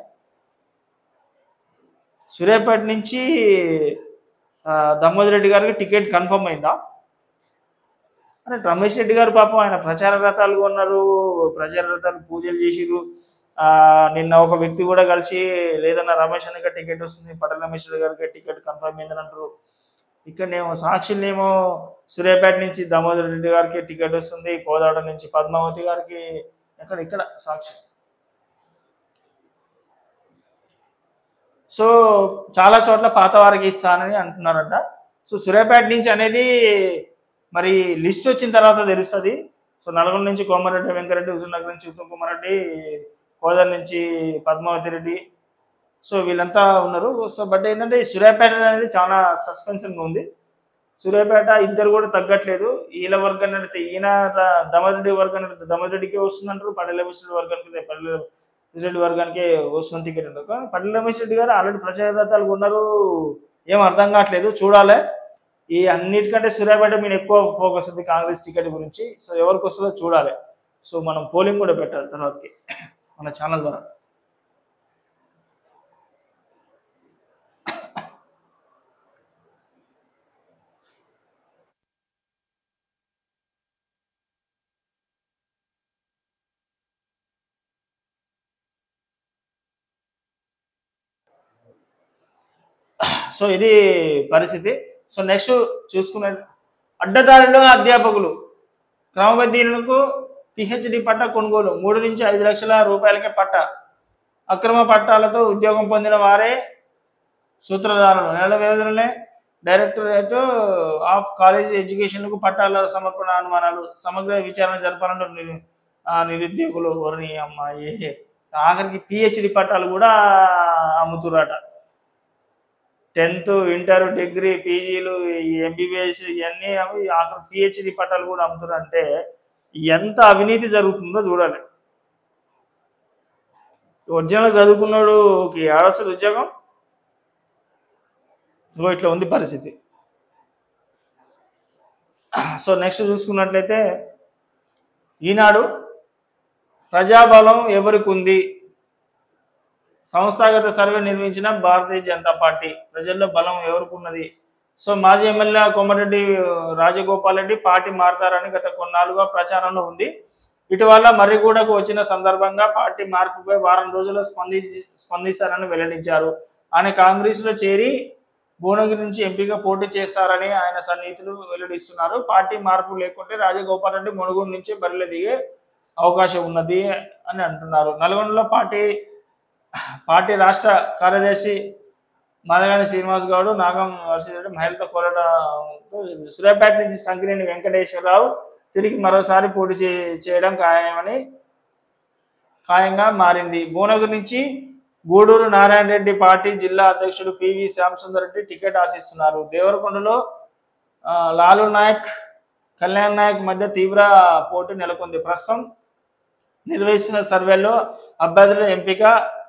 సూర్యాపేట నుంచి ఆ, దామోదర్ రెడ్డి గారికి టికెట్ కన్ఫర్మ్ అయిందా అరే రమేష్ రెడ్డి గారు పాపం ఆయన ప్రచార రథాలు కొన్నారు ప్రచార రథాలు పూజలు చేసిరు ఆ నిన్న ఒక వ్యక్తి కూడా కలిసి లేదన్నా రమేష్ అన్నకి టికెట్ వస్తుంది పటేల్ రమేష్ రెడ్డి గారికి టికెట్ కన్ఫర్మ్ అయిందని అంటారు ఇక్కడనేమో సాక్షులనేమో సూర్యాపేట నుంచి దామోదర్ రెడ్డి గారికి టికెట్ వస్తుంది కోదాడ నుంచి పద్మావతి గారికి ఎక్కడ ఇక్కడ సాక్షి సో చాలా చోట్ల పాత వారికి ఇస్తానని అంటున్నారంట సో సూర్యాపేట నుంచి అనేది మరి లిస్ట్ వచ్చిన తర్వాత తెలుస్తుంది సో నల్గొండ నుంచి కోమారెడ్డి వెంకరెడ్డి హుజూర్నగర్ నుంచి ఉత్తమ్ కుమార్ రెడ్డి కోదర్ నుంచి పద్మావతి రెడ్డి సో వీళ్ళంతా ఉన్నారు సో బట్ ఏంటంటే ఈ సూర్యాపేట అనేది చాలా సస్పెన్షన్గా ఉంది సూర్యాపేట ఇద్దరు కూడా తగ్గట్లేదు ఈల వర్గాన్ని నడితే ఈయన ద- దమరెడ్డి వర్గాన్ని నడితే దమరెడ్డికి వస్తుందంటారు పడేల రెడ్డి వర్గానికి పడేల రెడ్డి వర్గానికి వస్తుంది టికెట్ అంటారు కానీ పడేల రమేష్ రెడ్డి గారు ఆల్రెడీ ప్రచారతాలు ఉన్నారు ఏం అర్థం కావట్లేదు చూడాలి ఈ అన్నిటికంటే సూర్యాపేట మీద ఎక్కువ ఫోకస్ ఉంది కాంగ్రెస్ టికెట్ గురించి సో ఎవరికి వస్తుందో చూడాలి సో మనం పోలింగ్ కూడా పెట్టాలి తర్వాతకి మన ఛానల్ ద్వారా సో ఇది పరిస్థితి సో నెక్స్ట్ చూసుకున్న అడ్డదారిలో అధ్యాపకులు క్రమబద్ధీనులకు పిహెచ్డి పట్ట కొనుగోలు మూడు నుంచి ఐదు లక్షల రూపాయలకే పట్ట అక్రమ పట్టాలతో ఉద్యోగం పొందిన వారే సూత్రధారులు నెల వ్యవధిలోనే డైరెక్టరేట్ ఆఫ్ కాలేజ్ ఎడ్యుకేషన్కు పట్టాల సమర్పణ అనుమానాలు సమగ్ర విచారణ జరపాలంటే నిరు- ఆ నిరుద్యోగులు ఎవరిని అమ్మాయి ఆఖరికి పిహెచ్డి పట్టాలు కూడా అమ్ముతురాట టెన్త్ ఇంటర్ డిగ్రీ పీజీలు ఎంబీబీఎస్ ఇవన్నీ అవి ఆఖరి పిహెచ్డి పట్టాలు కూడా అమ్ముతున్నారు అంటే ఎంత అవినీతి జరుగుతుందో చూడాలి ఒరిజినల్ చదువుకున్నాడు ఏడొస్తుంది ఉద్యోగం ఇగో ఇట్లా ఉంది పరిస్థితి సో నెక్స్ట్ చూసుకున్నట్లయితే ఈనాడు ప్రజాబలం ఎవరికి ఉంది సంస్థాగత సర్వే నిర్వహించిన భారతీయ జనతా పార్టీ ప్రజల్లో బలం ఎవరికి ఉన్నది సో మాజీ ఎమ్మెల్యే కోమరెడ్డి రాజగోపాల్ రెడ్డి పార్టీ మారతారని గత కొన్నాళ్ళుగా ప్రచారంలో ఉంది ఇటీవల మర్రిగూడకు వచ్చిన సందర్భంగా పార్టీ మార్పుపై వారం రోజుల్లో స్పందించి స్పందిస్తారని వెల్లడించారు ఆయన కాంగ్రెస్ లో చేరి భువనగిరి నుంచి ఎంపీగా పోటీ చేస్తారని ఆయన సన్నిహితులు వెల్లడిస్తున్నారు పార్టీ మార్పు లేకుంటే రాజగోపాల్ రెడ్డి మునుగోడు నుంచి బరిలో దిగే అవకాశం ఉన్నది అని అంటున్నారు నల్గొండలో పార్టీ పార్టీ రాష్ట్ర కార్యదర్శి మాదగాని శ్రీనివాస్ గౌడ్ నాగం నరసింహరెడ్డి మహిళతో కోరట సూర్యాపేట నుంచి సంకినేని వెంకటేశ్వరరావు తిరిగి మరోసారి పోటీ చే- చేయడం ఖాయమని ఖాయంగా మారింది భువనగిరి నుంచి గూడూరు నారాయణ రెడ్డి పార్టీ జిల్లా అధ్యక్షుడు పివి శ్యామసుందర్ రెడ్డి టికెట్ ఆశిస్తున్నారు దేవరకొండలో ఆ, లాలు నాయక్ కళ్యాణ్ నాయక్ మధ్య తీవ్ర పోటీ నెలకొంది ప్రస్తుతం నిర్వహిస్తున్న సర్వేలో అభ్యర్థుల ఎంపిక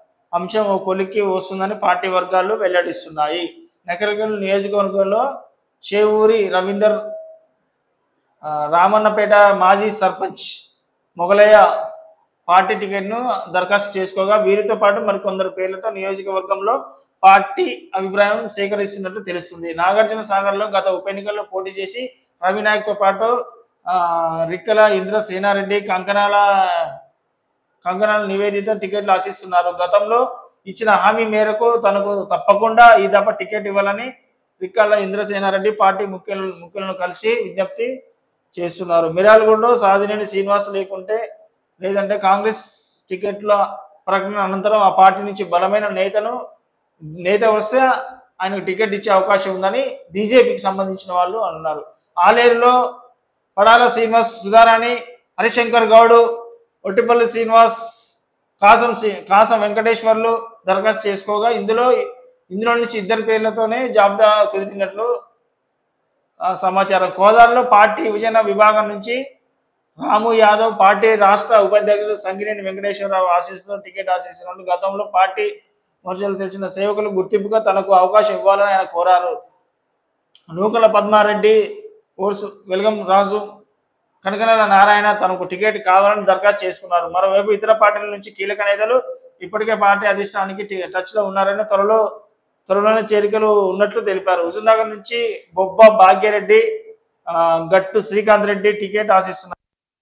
అంశం ఓ కొలిక్కి వస్తుందని పార్టీ వర్గాలు వెల్లడిస్తున్నాయి నకరగల్ నియోజకవర్గంలో షేవూరి రవీందర్ ఆ, రామన్నపేట మాజీ సర్పంచ్ మొగలయ్య పార్టీ టికెట్ను దరఖాస్తు చేసుకోగా వీరితో పాటు మరికొందరు పేర్లతో నియోజకవర్గంలో పార్టీ అభిప్రాయం సేకరిస్తున్నట్లు తెలుస్తుంది నాగార్జున సాగర్లో గత ఉప ఎన్నికల్లో పోటీ చేసి రవినాయక్తో పాటు ఆ, రిక్కల ఇంద్ర సేనారెడ్డి కంకణాల కంకణాల నివేదిత టికెట్లు ఆశిస్తున్నారు గతంలో ఇచ్చిన హామీ మేరకు తనకు తప్పకుండా ఈ దఫ టికెట్ ఇవ్వాలని రిక్కల ఇంద్రసేనారెడ్డి పార్టీ ముఖ్యులు ముఖ్యులను కలిసి విజ్ఞప్తి చేస్తున్నారు మిరాలగూడలో సాధినేని శ్రీనివాస్ లేకుంటే లేదంటే కాంగ్రెస్ టికెట్ల ప్రకటన అనంతరం ఆ పార్టీ నుంచి బలమైన నేతను నేత వస్తే ఆయనకు టికెట్ ఇచ్చే అవకాశం ఉందని బీజేపీకి సంబంధించిన వాళ్ళు అన్నారు ఆలేరులో పడాల శ్రీనివాస్ సుధారాణి హరిశంకర్ గౌడ్ ఒట్టిపల్లి శ్రీనివాస్ కాసం శ్రీ కాసం వెంకటేశ్వర్లు దరఖాస్తు చేసుకోగా ఇందులో ఇందులో నుంచి ఇద్దరు పేర్లతోనే జాబితా కుదిరినట్లు ఆ, సమాచారం కోదాడలో పార్టీ విభజన విభాగం నుంచి రాము యాదవ్ పార్టీ రాష్ట్ర ఉపాధ్యక్షుడు సంగినేని వెంకటేశ్వరరావు ఆశీస్సులో టికెట్ ఆశిస్తున్నట్టు గతంలో పార్టీ మనుషులు తెచ్చిన సేవకులు గుర్తింపుగా తనకు అవకాశం ఇవ్వాలని ఆయన కోరారు నూకల పద్మారెడ్డి ఓర్సు వెలగం రాజు కనకనల నారాయణ తనకు టికెట్ కావాలని దరఖాస్తు చేసుకున్నారు మరోవైపు ఇతర పార్టీల నుంచి కీలక నేతలు ఇప్పటికే పార్టీ అధిష్టానానికి టి- టచ్ లో ఉన్నారని త్వరలో త్వరలోనే చేరికలు ఉన్నట్లు తెలిపారు హుజూర్నగర్ నుంచి బొబ్బ భాగ్యరెడ్డి ఆ, గట్టు శ్రీకాంత్ రెడ్డి టికెట్ ఆశిస్తున్నారు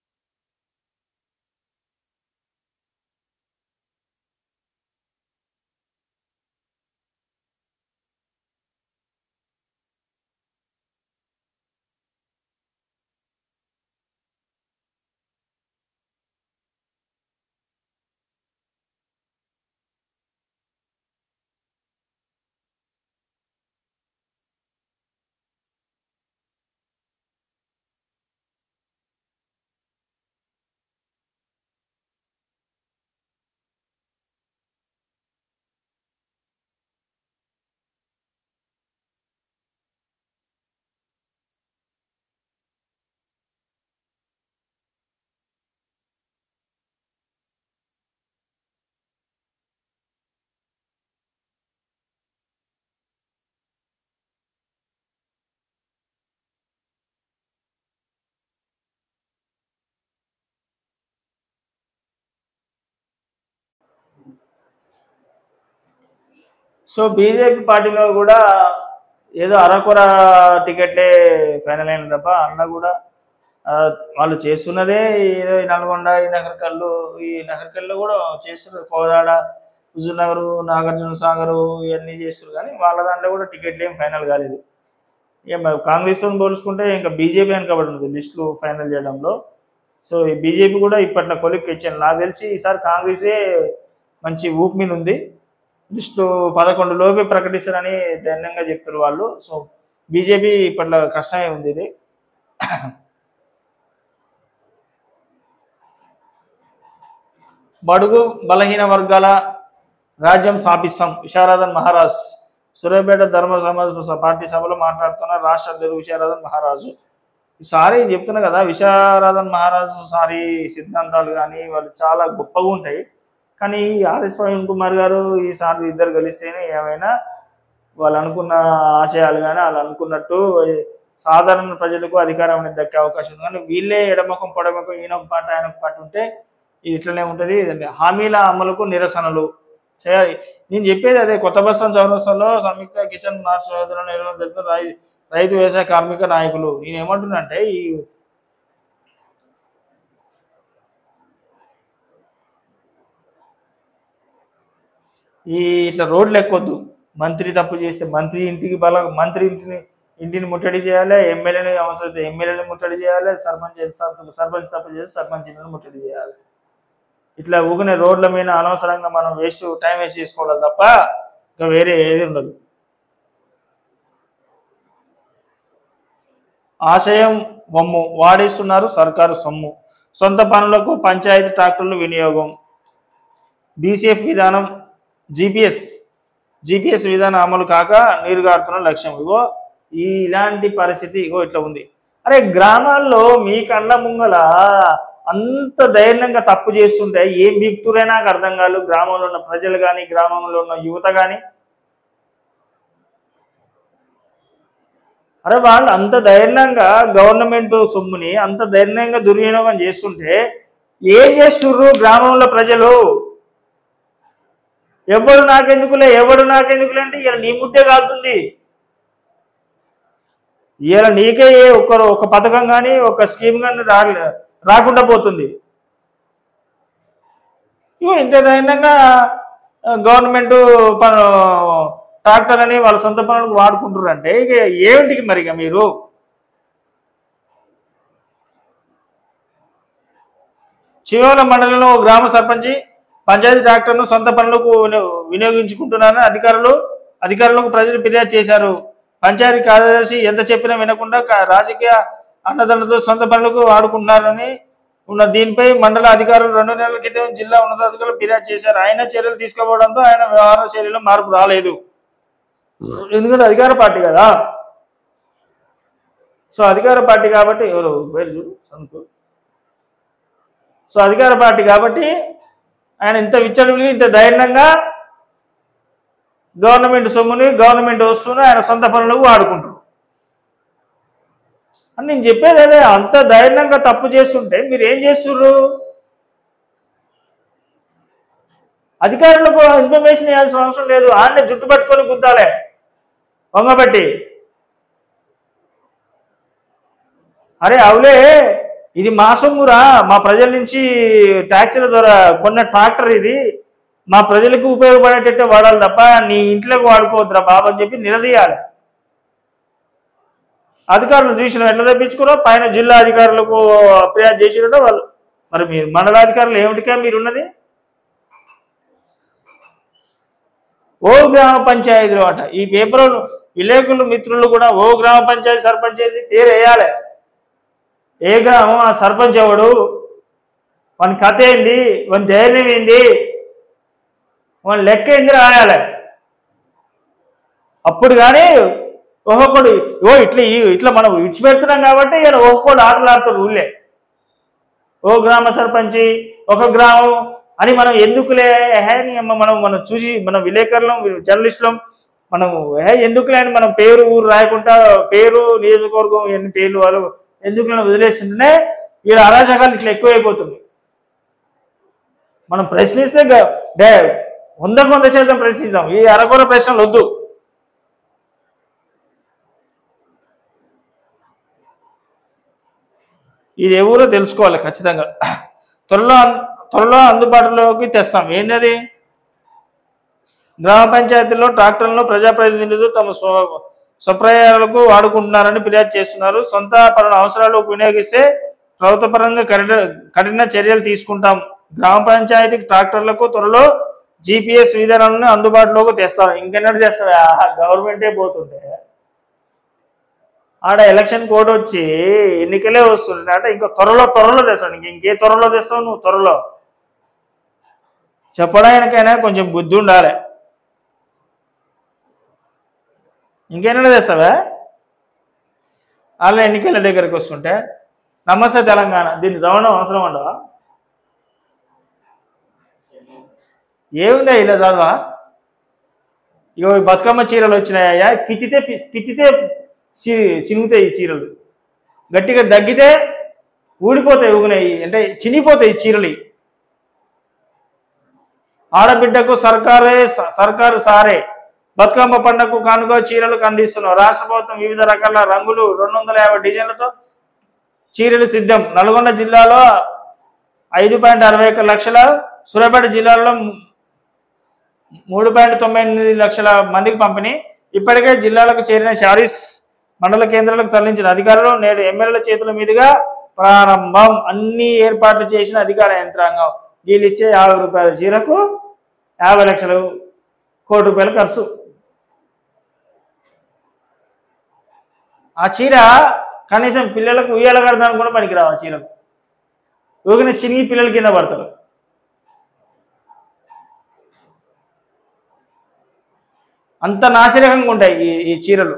సో బీజేపీ పార్టీలో కూడా ఏదో అరకొర టికెట్లే ఫైనల్ అయిన తప్ప అన్న కూడా ఆ, వాళ్ళు చేస్తున్నదే ఏదో ఈ నల్గొండ ఈ నగరకల్లు ఈ నగరకల్లో కూడా చేస్తున్నారు కోదాడ హుజూర్నగర్ నాగార్జున సాగర్ ఇవన్నీ చేస్తున్నారు కానీ వాళ్ళ దాంట్లో కూడా టికెట్లు ఏం ఫైనల్ కాలేదు ఇక మరి కాంగ్రెస్తో పోల్చుకుంటే ఇంకా బీజేపీ వెనకబడి ఉంది లిస్టులు ఫైనల్ చేయడంలో సో ఈ బీజేపీ కూడా ఇప్పట్లో కొలిక్కి ఇచ్చాను నాకు తెలిసి ఈసారి కాంగ్రెసే మంచి ఊపు మీద ఉంది లిస్టు పదకొండు లోపే ప్రకటిస్తారని ధైర్యంగా చెప్తారు వాళ్ళు సో బీజేపీ ఇప్పట్లో కష్టమే ఉంది ఇది బడుగు బలహీన వర్గాల రాజ్యం స్థాపిస్తాం విశారదన్ మహారాజ్ సూర్యాపేట ధర్మ సమాజ్ స- పార్టీ సభలో మాట్లాడుతున్న రాష్ట్ర అధ్యక్షుడు విశారదన్ మహారాజు ఈసారి చెప్తున్నా కదా విశారదన్ మహారాజు సారి సిద్ధాంతాలు కానీ వాళ్ళు చాలా గొప్పగా ఉంటాయి కానీ ఆర్ఎస్ ప్రవీణ్ కుమార్ గారు ఈసారి ఇద్దరు కలిస్తేనే ఏమైనా వాళ్ళు అనుకున్న ఆశయాలు కానీ వాళ్ళు అనుకున్నట్టు సాధారణ ప్రజలకు అధికారం అనేది దక్కే అవకాశం ఉంది కానీ వీళ్ళే ఎడమకం పొడమకం ఈయన ఒక పాట ఆయన ఒక పాట ఉంటే ఇది ఇట్లనే ఉంటుంది ఇదండి హామీల అమలుకు నిరసనలు చేయాలి నేను చెప్పేది అదే కొత్త బస్టాండ్ చౌరస్తాలో సంయుక్త కిసాన్ మార్చ్ సోదరుల నిర్వహణ జరిపిన రై- రైతు వ్యవసాయ కార్మిక నాయకులు నేను ఏమంటున్నంటే ఈ ఈ ఇట్లా రోడ్లు ఎక్కొద్దు మంత్రి తప్పు చేస్తే మంత్రి ఇంటికి బల మంత్రి ఇంటిని ఇంటిని ముట్టడి చేయాలి ఎమ్మెల్యేని అవసరం ఎమ్మెల్యేని ముట్టడి చేయాలి సర్పంచ్ సర్- సర్పంచ్ తప్పు చేస్తే సర్పంచ్ ఇంటిని ముట్టడి చేయాలి ఇట్లా ఊగిన రోడ్ల మీద అనవసరంగా మనం వేస్ట్ టైం వేస్ట్ చేసుకోవడం తప్ప ఇంకా వేరే ఏది ఉండదు ఆశయం వమ్ము వాడేస్తున్నారు సర్కారు సొమ్ము సొంత పనులకు పంచాయతీ ట్రాక్టర్లు వినియోగం బీసీఎఫ్ విధానం జీపీఎస్ జీపీఎస్ విధానం అమలు కాక నీరు గారుతున్న లక్ష్యం ఇగో ఈ ఇలాంటి పరిస్థితి ఇగో ఇట్లా ఉంది అరే గ్రామాల్లో మీ కళ్ళ ముంగల అంత ధైర్యంగా తప్పు చేస్తుంటే ఏం బీక్తురే నాకు అర్థం కాదు గ్రామంలో ఉన్న ప్రజలు కానీ గ్రామంలో ఉన్న యువత కానీ అరే వాళ్ళు అంత ధైర్యంగా గవర్నమెంట్ సొమ్ముని అంత ధైర్యంగా దుర్వినియోగం చేస్తుంటే ఏం చేస్తుర్రు గ్రామంలో ప్రజలు ఎవడు నాకెందుకులే ఎవడు నాకెందుకులే అంటే ఇలా నీ ముట్టే కాలుతుంది ఇలా నీకే ఏ ఒక్క ఒక పథకం కానీ ఒక స్కీమ్ కానీ రా రాకుండా పోతుంది ఇగో ఇంత ధైర్యంగా గవర్నమెంట్ పను ట్రాక్టర్ అని వాళ్ళ సొంత పనులకు వాడుకుంటారు అంటే ఇక ఏమిటికి మరి ఇక మీరు చివరి మండలంలో ఓ గ్రామ సర్పంచి పంచాయతీ ట్రాక్టర్ను సొంత పనులకు వినియో- వినియోగించుకుంటున్నారని అధికారులు అధికారులకు ప్రజలు ఫిర్యాదు చేశారు పంచాయతీ కార్యదర్శి ఎంత చెప్పినా వినకుండా క- రాజకీయ అండదండతో సొంత పనులకు వాడుకుంటున్నారని ఉన్న దీనిపై మండల అధికారులు రెండు నెలల క్రితం జిల్లా ఉన్నతాధికారులు ఫిర్యాదు చేశారు ఆయన చర్యలు తీసుకోవడంతో ఆయన వ్యవహార శైలిలో మార్పు రాలేదు ఎందుకంటే అధికార పార్టీ కదా సో అధికార పార్టీ కాబట్టి ఎవరు పేరు చూడు సంతు సో అధికార పార్టీ కాబట్టి ఆయన ఇంత విచ్చలవిడిగా ఇంత ధైర్యంగా గవర్నమెంట్ సొమ్ముని గవర్నమెంట్ వస్తువుని ఆయన సొంత పనులకు వాడుకుంటారు అని నేను చెప్పేది అదే అంత ధైర్యంగా తప్పు చేస్తుంటే మీరు ఏం చేస్తుర్రు అధికారులకు ఇన్ఫర్మేషన్ ఇవ్వాల్సిన అవసరం లేదు ఆడనే జుట్టు పట్టుకొని గుద్దాలే వంగబట్టి అరే అవులే ఇది మా సొమ్మురా మా ప్రజల నుంచి ట్యాక్సీల ద్వారా కొన్న ట్రాక్టర్ ఇది మా ప్రజలకు ఉపయోగపడేటట్టే వాడాలి తప్ప నీ ఇంట్లోకి వాడుకోవద్దురా బాబు అని చెప్పి నిలదీయాలి అధికారులు చూసిన ఎట్లా తెప్పించుకున్నా పైన జిల్లా అధికారులకు ఫిర్యాదు చేసినట్టు వాళ్ళు మరి మీరు మండలాధికారులు ఏమిటికా మీరున్నది ఓ గ్రామ పంచాయతీలు అట ఈ పేపర్ విలేకరులు మిత్రులు కూడా ఓ గ్రామ పంచాయతీ సర్పంచ్ ఏంది పేరు వేయాలి ఏ గ్రామం ఆ సర్పంచ్ ఎవడు వాని కథ ఏంది వాని ధైర్యం ఏంది వాని లెక్క ఏంది రాయాలి అప్పుడు కానీ ఒక్కొక్కడు ఓ ఇట్లా ఈ- ఇట్లా మనం విడిచిపెడుతున్నాం కాబట్టి ఈయన ఒక్కొక్కడు ఆటలు ఆడుతారు ఊళ్ళే ఓ గ్రామ సర్పంచి ఒక గ్రామం అని మనం ఎందుకులే హే నీ అమ్మ మనం మనం చూసి మనం విలేకరులం జర్నలిస్టులం మనం హే ఎందుకులే అని మనం పేరు ఊరు రాయకుండా పేరు నియోజకవర్గం ఎన్ని పేర్లు వాళ్ళు ఎందుకులే వదిలేస్తుంటేనే వీళ్ళ అరాచకాలు ఇట్లా ఎక్కువైపోతుంది మనం ప్రశ్నిస్తే గ- డే వందకు వంద శాతం ప్రశ్నిస్తాం ఈ అరకొర ప్రశ్నలు వద్దు ఇది ఎవరో తెలుసుకోవాలి ఖచ్చితంగా త్వరలో అన్- త్వరలో అందుబాటులోకి తెస్తాం ఏంటది గ్రామ పంచాయతీల్లో ట్రాక్టర్లను ప్రజాప్రతినిధులు తమ స్వ స్వప్రయాలకు వాడుకుంటున్నారని ఫిర్యాదు చేస్తున్నారు సొంత పనుల అవసరాలకు వినియోగిస్తే ప్రభుత్వ పరంగా కఠిన కఠిన చర్యలు తీసుకుంటాం గ్రామ పంచాయతీ ట్రాక్టర్లకు త్వరలో జీపీఎస్ విధానాలను అందుబాటులోకి తెస్తాం ఇంకెన్నటి తెస్తావా గవర్నమెంటే పోతుంటే ఆడ ఎలక్షన్ కోడ్ వచ్చి ఎన్నికలే వస్తుంది అంటే ఇంకా త్వరలో త్వరలో తెస్తాను ఇంక ఇంకే త్వరలో తెస్తావు నువ్వు త్వరలో చెప్పడానికైనా కొంచెం బుద్ధి ఉండాలి ఇంకేనా తెస్తావా వాళ్ళ ఎన్నికల దగ్గరికి వస్తుంటే నమస్తే తెలంగాణ దీన్ని చదవడం అవసరం ఉండవా ఏముందా ఇలా చదవా ఇగో ఈ బతుకమ్మ చీరలు వచ్చినాయా పితితే పి- పితితే చి- చినుగుతాయి ఈ చీరలు గట్టిగా దగ్గితే ఊడిపోతాయి ఊగినాయి అంటే చినిపోతాయి ఈ చీరలు ఆడబిడ్డకు సర్కారే స- సర్కారు సారే బతుకమ్మ పండుగకు కానుక చీరలకు అందిస్తున్నాం రాష్ట్ర ప్రభుత్వం వివిధ రకాల రంగులు రెండు వందల యాభై డిజైన్లతో చీరలు సిద్ధం నల్గొండ జిల్లాలో ఐదు పాయింట్ అరవై ఒక్క లక్షల సూర్యాపేట జిల్లాలో మూడు పాయింట్ తొంభై ఎనిమిది లక్షల మందికి పంపిణీ ఇప్పటికే జిల్లాలకు చేరిన షారీస్ మండల కేంద్రాలకు తరలించిన అధికారులు నేడు ఎమ్మెల్యేల చేతుల మీదుగా ప్రారంభం అన్ని ఏర్పాట్లు చేసిన అధికార యంత్రాంగం వీళ్ళు ఇచ్చే యాభై రూపాయల చీరకు యాభై లక్షలు కోటి రూపాయలు ఖర్చు ఆ చీర కనీసం పిల్లలకు ఉయ్యాల కడదానికి కూడా పనికిరావు ఆ చీరకు ఊగిన చినిగి పిల్లల కింద పడతారు అంత నాసిరకంగా ఉంటాయి ఈ ఈ చీరలు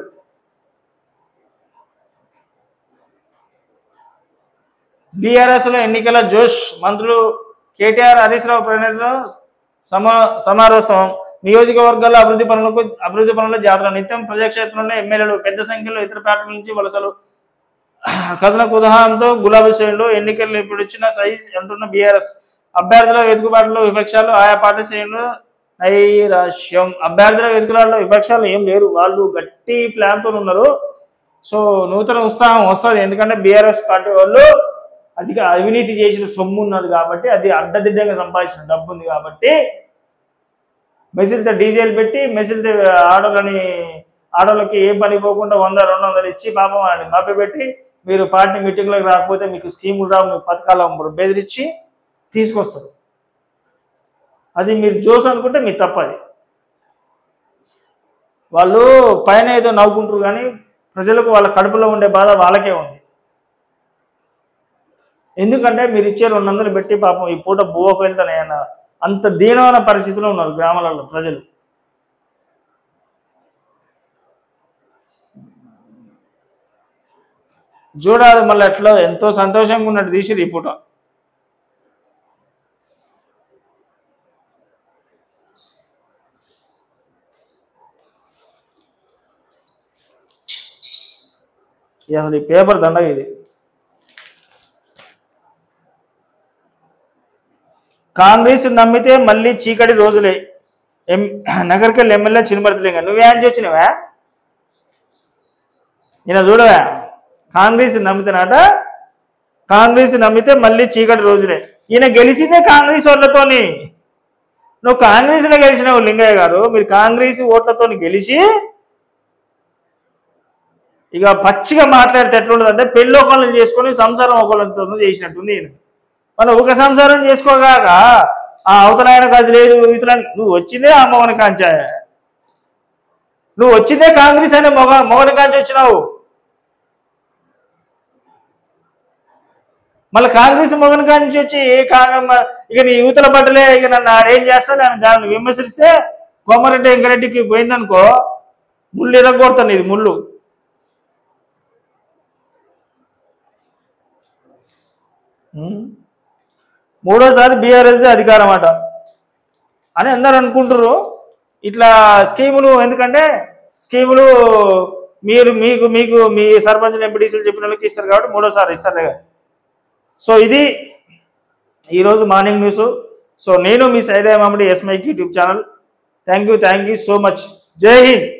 బీఆర్ఎస్ లో ఎన్నికల జోష్ మంత్రులు కేటీఆర్ హరీష్ రావు ప్రణీత సమా సమారోత్సవం నియోజకవర్గాల అభివృద్ధి పనులకు అభివృద్ధి పనుల జాతర నిత్యం ప్రజాక్షేత్రంలో ఎమ్మెల్యేలు పెద్ద సంఖ్యలో ఇతర పార్టీల నుంచి వలసలు కథన కుదహాంతో గులాబీ శ్రేణులు ఎన్నికలు ఇప్పుడు ఇచ్చిన సైజ్ అంటున్న బీఆర్ఎస్ అభ్యర్థుల వెతుకుబాటులో విపక్షాలు ఆయా పార్టీ శ్రేణులు నైరాశ్యం అభ్యర్థుల వెతుకులాటలో విపక్షాలు ఏం లేరు వాళ్ళు గట్టి ప్లాన్ తో ఉన్నారు సో నూతన ఉత్సాహం వస్తుంది ఎందుకంటే బీఆర్ఎస్ పార్టీ వాళ్ళు అధిక అవినీతి చేసిన సొమ్ము ఉన్నది కాబట్టి అది అడ్డదిడ్డంగా సంపాదించిన డబ్బు ఉంది కాబట్టి మెసిల్తో డీజిల్ పెట్టి మెసిల్తో ఆటోలని ఆటోలకి ఏ పని పోకుండా వంద రెండు వందలు ఇచ్చి పాపం అని మభ్య పెట్టి మీరు పార్టీ మీటింగ్లకు రాకపోతే మీకు స్కీములు రావు మీ పథకాలు అమ్మరు బెదిరించి తీసుకొస్తారు అది మీరు జోస్ అనుకుంటే మీ తప్పది వాళ్ళు పైన ఏదో నవ్వుకుంటారు కానీ ప్రజలకు వాళ్ళ కడుపులో ఉండే బాధ వాళ్ళకే ఉంది ఎందుకంటే మీరు ఇచ్చే రెండు వందలు పెట్టి పాపం ఈ పూట బువ్వకు వెళ్తానయ్యన్న అంత దీనమైన పరిస్థితిలో ఉన్నారు గ్రామాలలో ప్రజలు చూడాలి మళ్ళీ ఎట్లా ఎంతో సంతోషంగా ఉన్నట్టు తీసిరు ఈ పూట ఇది అసలు ఈ పేపర్ దండగ ఇది కాంగ్రెస్ నమ్మితే మళ్ళీ చీకటి రోజులే ఎం నగరికెళ్ళి ఎమ్మెల్యే చిరుమర్తిలింగ నువ్వేం చేసినవా ఈయన చూడవా కాంగ్రెస్ నమ్మితేనాట కాంగ్రెస్ నమ్మితే మళ్ళీ చీకటి రోజులే ఈయన గెలిచిందే కాంగ్రెస్ ఓట్లతోని నువ్వు కాంగ్రెస్లో గెలిచినావు లింగయ్య గారు మీరు కాంగ్రెస్ ఓట్లతో గెలిచి ఇక పచ్చిగా మాట్లాడితే ఎట్లుండదంటే పెళ్ళి ఒకళ్ళని చేసుకొని సంసారం ఒకళ్ళతో చేసినట్టుంది ఈయన మనం ఒక సంసారం చేసుకోగాక ఆ అవతల ఆయనకు అది లేదు ఇతర నువ్వు వచ్చిందే ఆ మొగని కాంచా నువ్వు వచ్చిందే కాంగ్రెస్ అనే మొగ మొగని కాంచి వచ్చినావు మళ్ళీ కాంగ్రెస్ మొగని కాంచి వచ్చి ఏ కాంగ్రెస్ ఇక నీ యువతల బట్టలే ఇక నన్ను ఆడేం చేస్తా దాన్ని దాన్ని విమర్శిస్తే కోమరెడ్డి వెంకరెడ్డికి పోయిందనుకో ముళ్ళు ఇరగొడతాను ఇది ముళ్ళు ఉమ్. మూడోసారి బీఆర్ఎస్ది అధికారం అట అని అందరు అనుకుంటారు ఇట్లా స్కీములు ఎందుకంటే స్కీములు మీరు మీకు మీకు మీ సర్పంచ్ ఎంపీటీసీలు చెప్పిన వాళ్ళకి ఇస్తారు కాబట్టి మూడోసారి ఇస్తారు సో ఇది ఈరోజు మార్నింగ్ న్యూస్ సో నేను మీ Saidaiah Mamidi S mic YouTube channel thank you thank you so much Jai Hind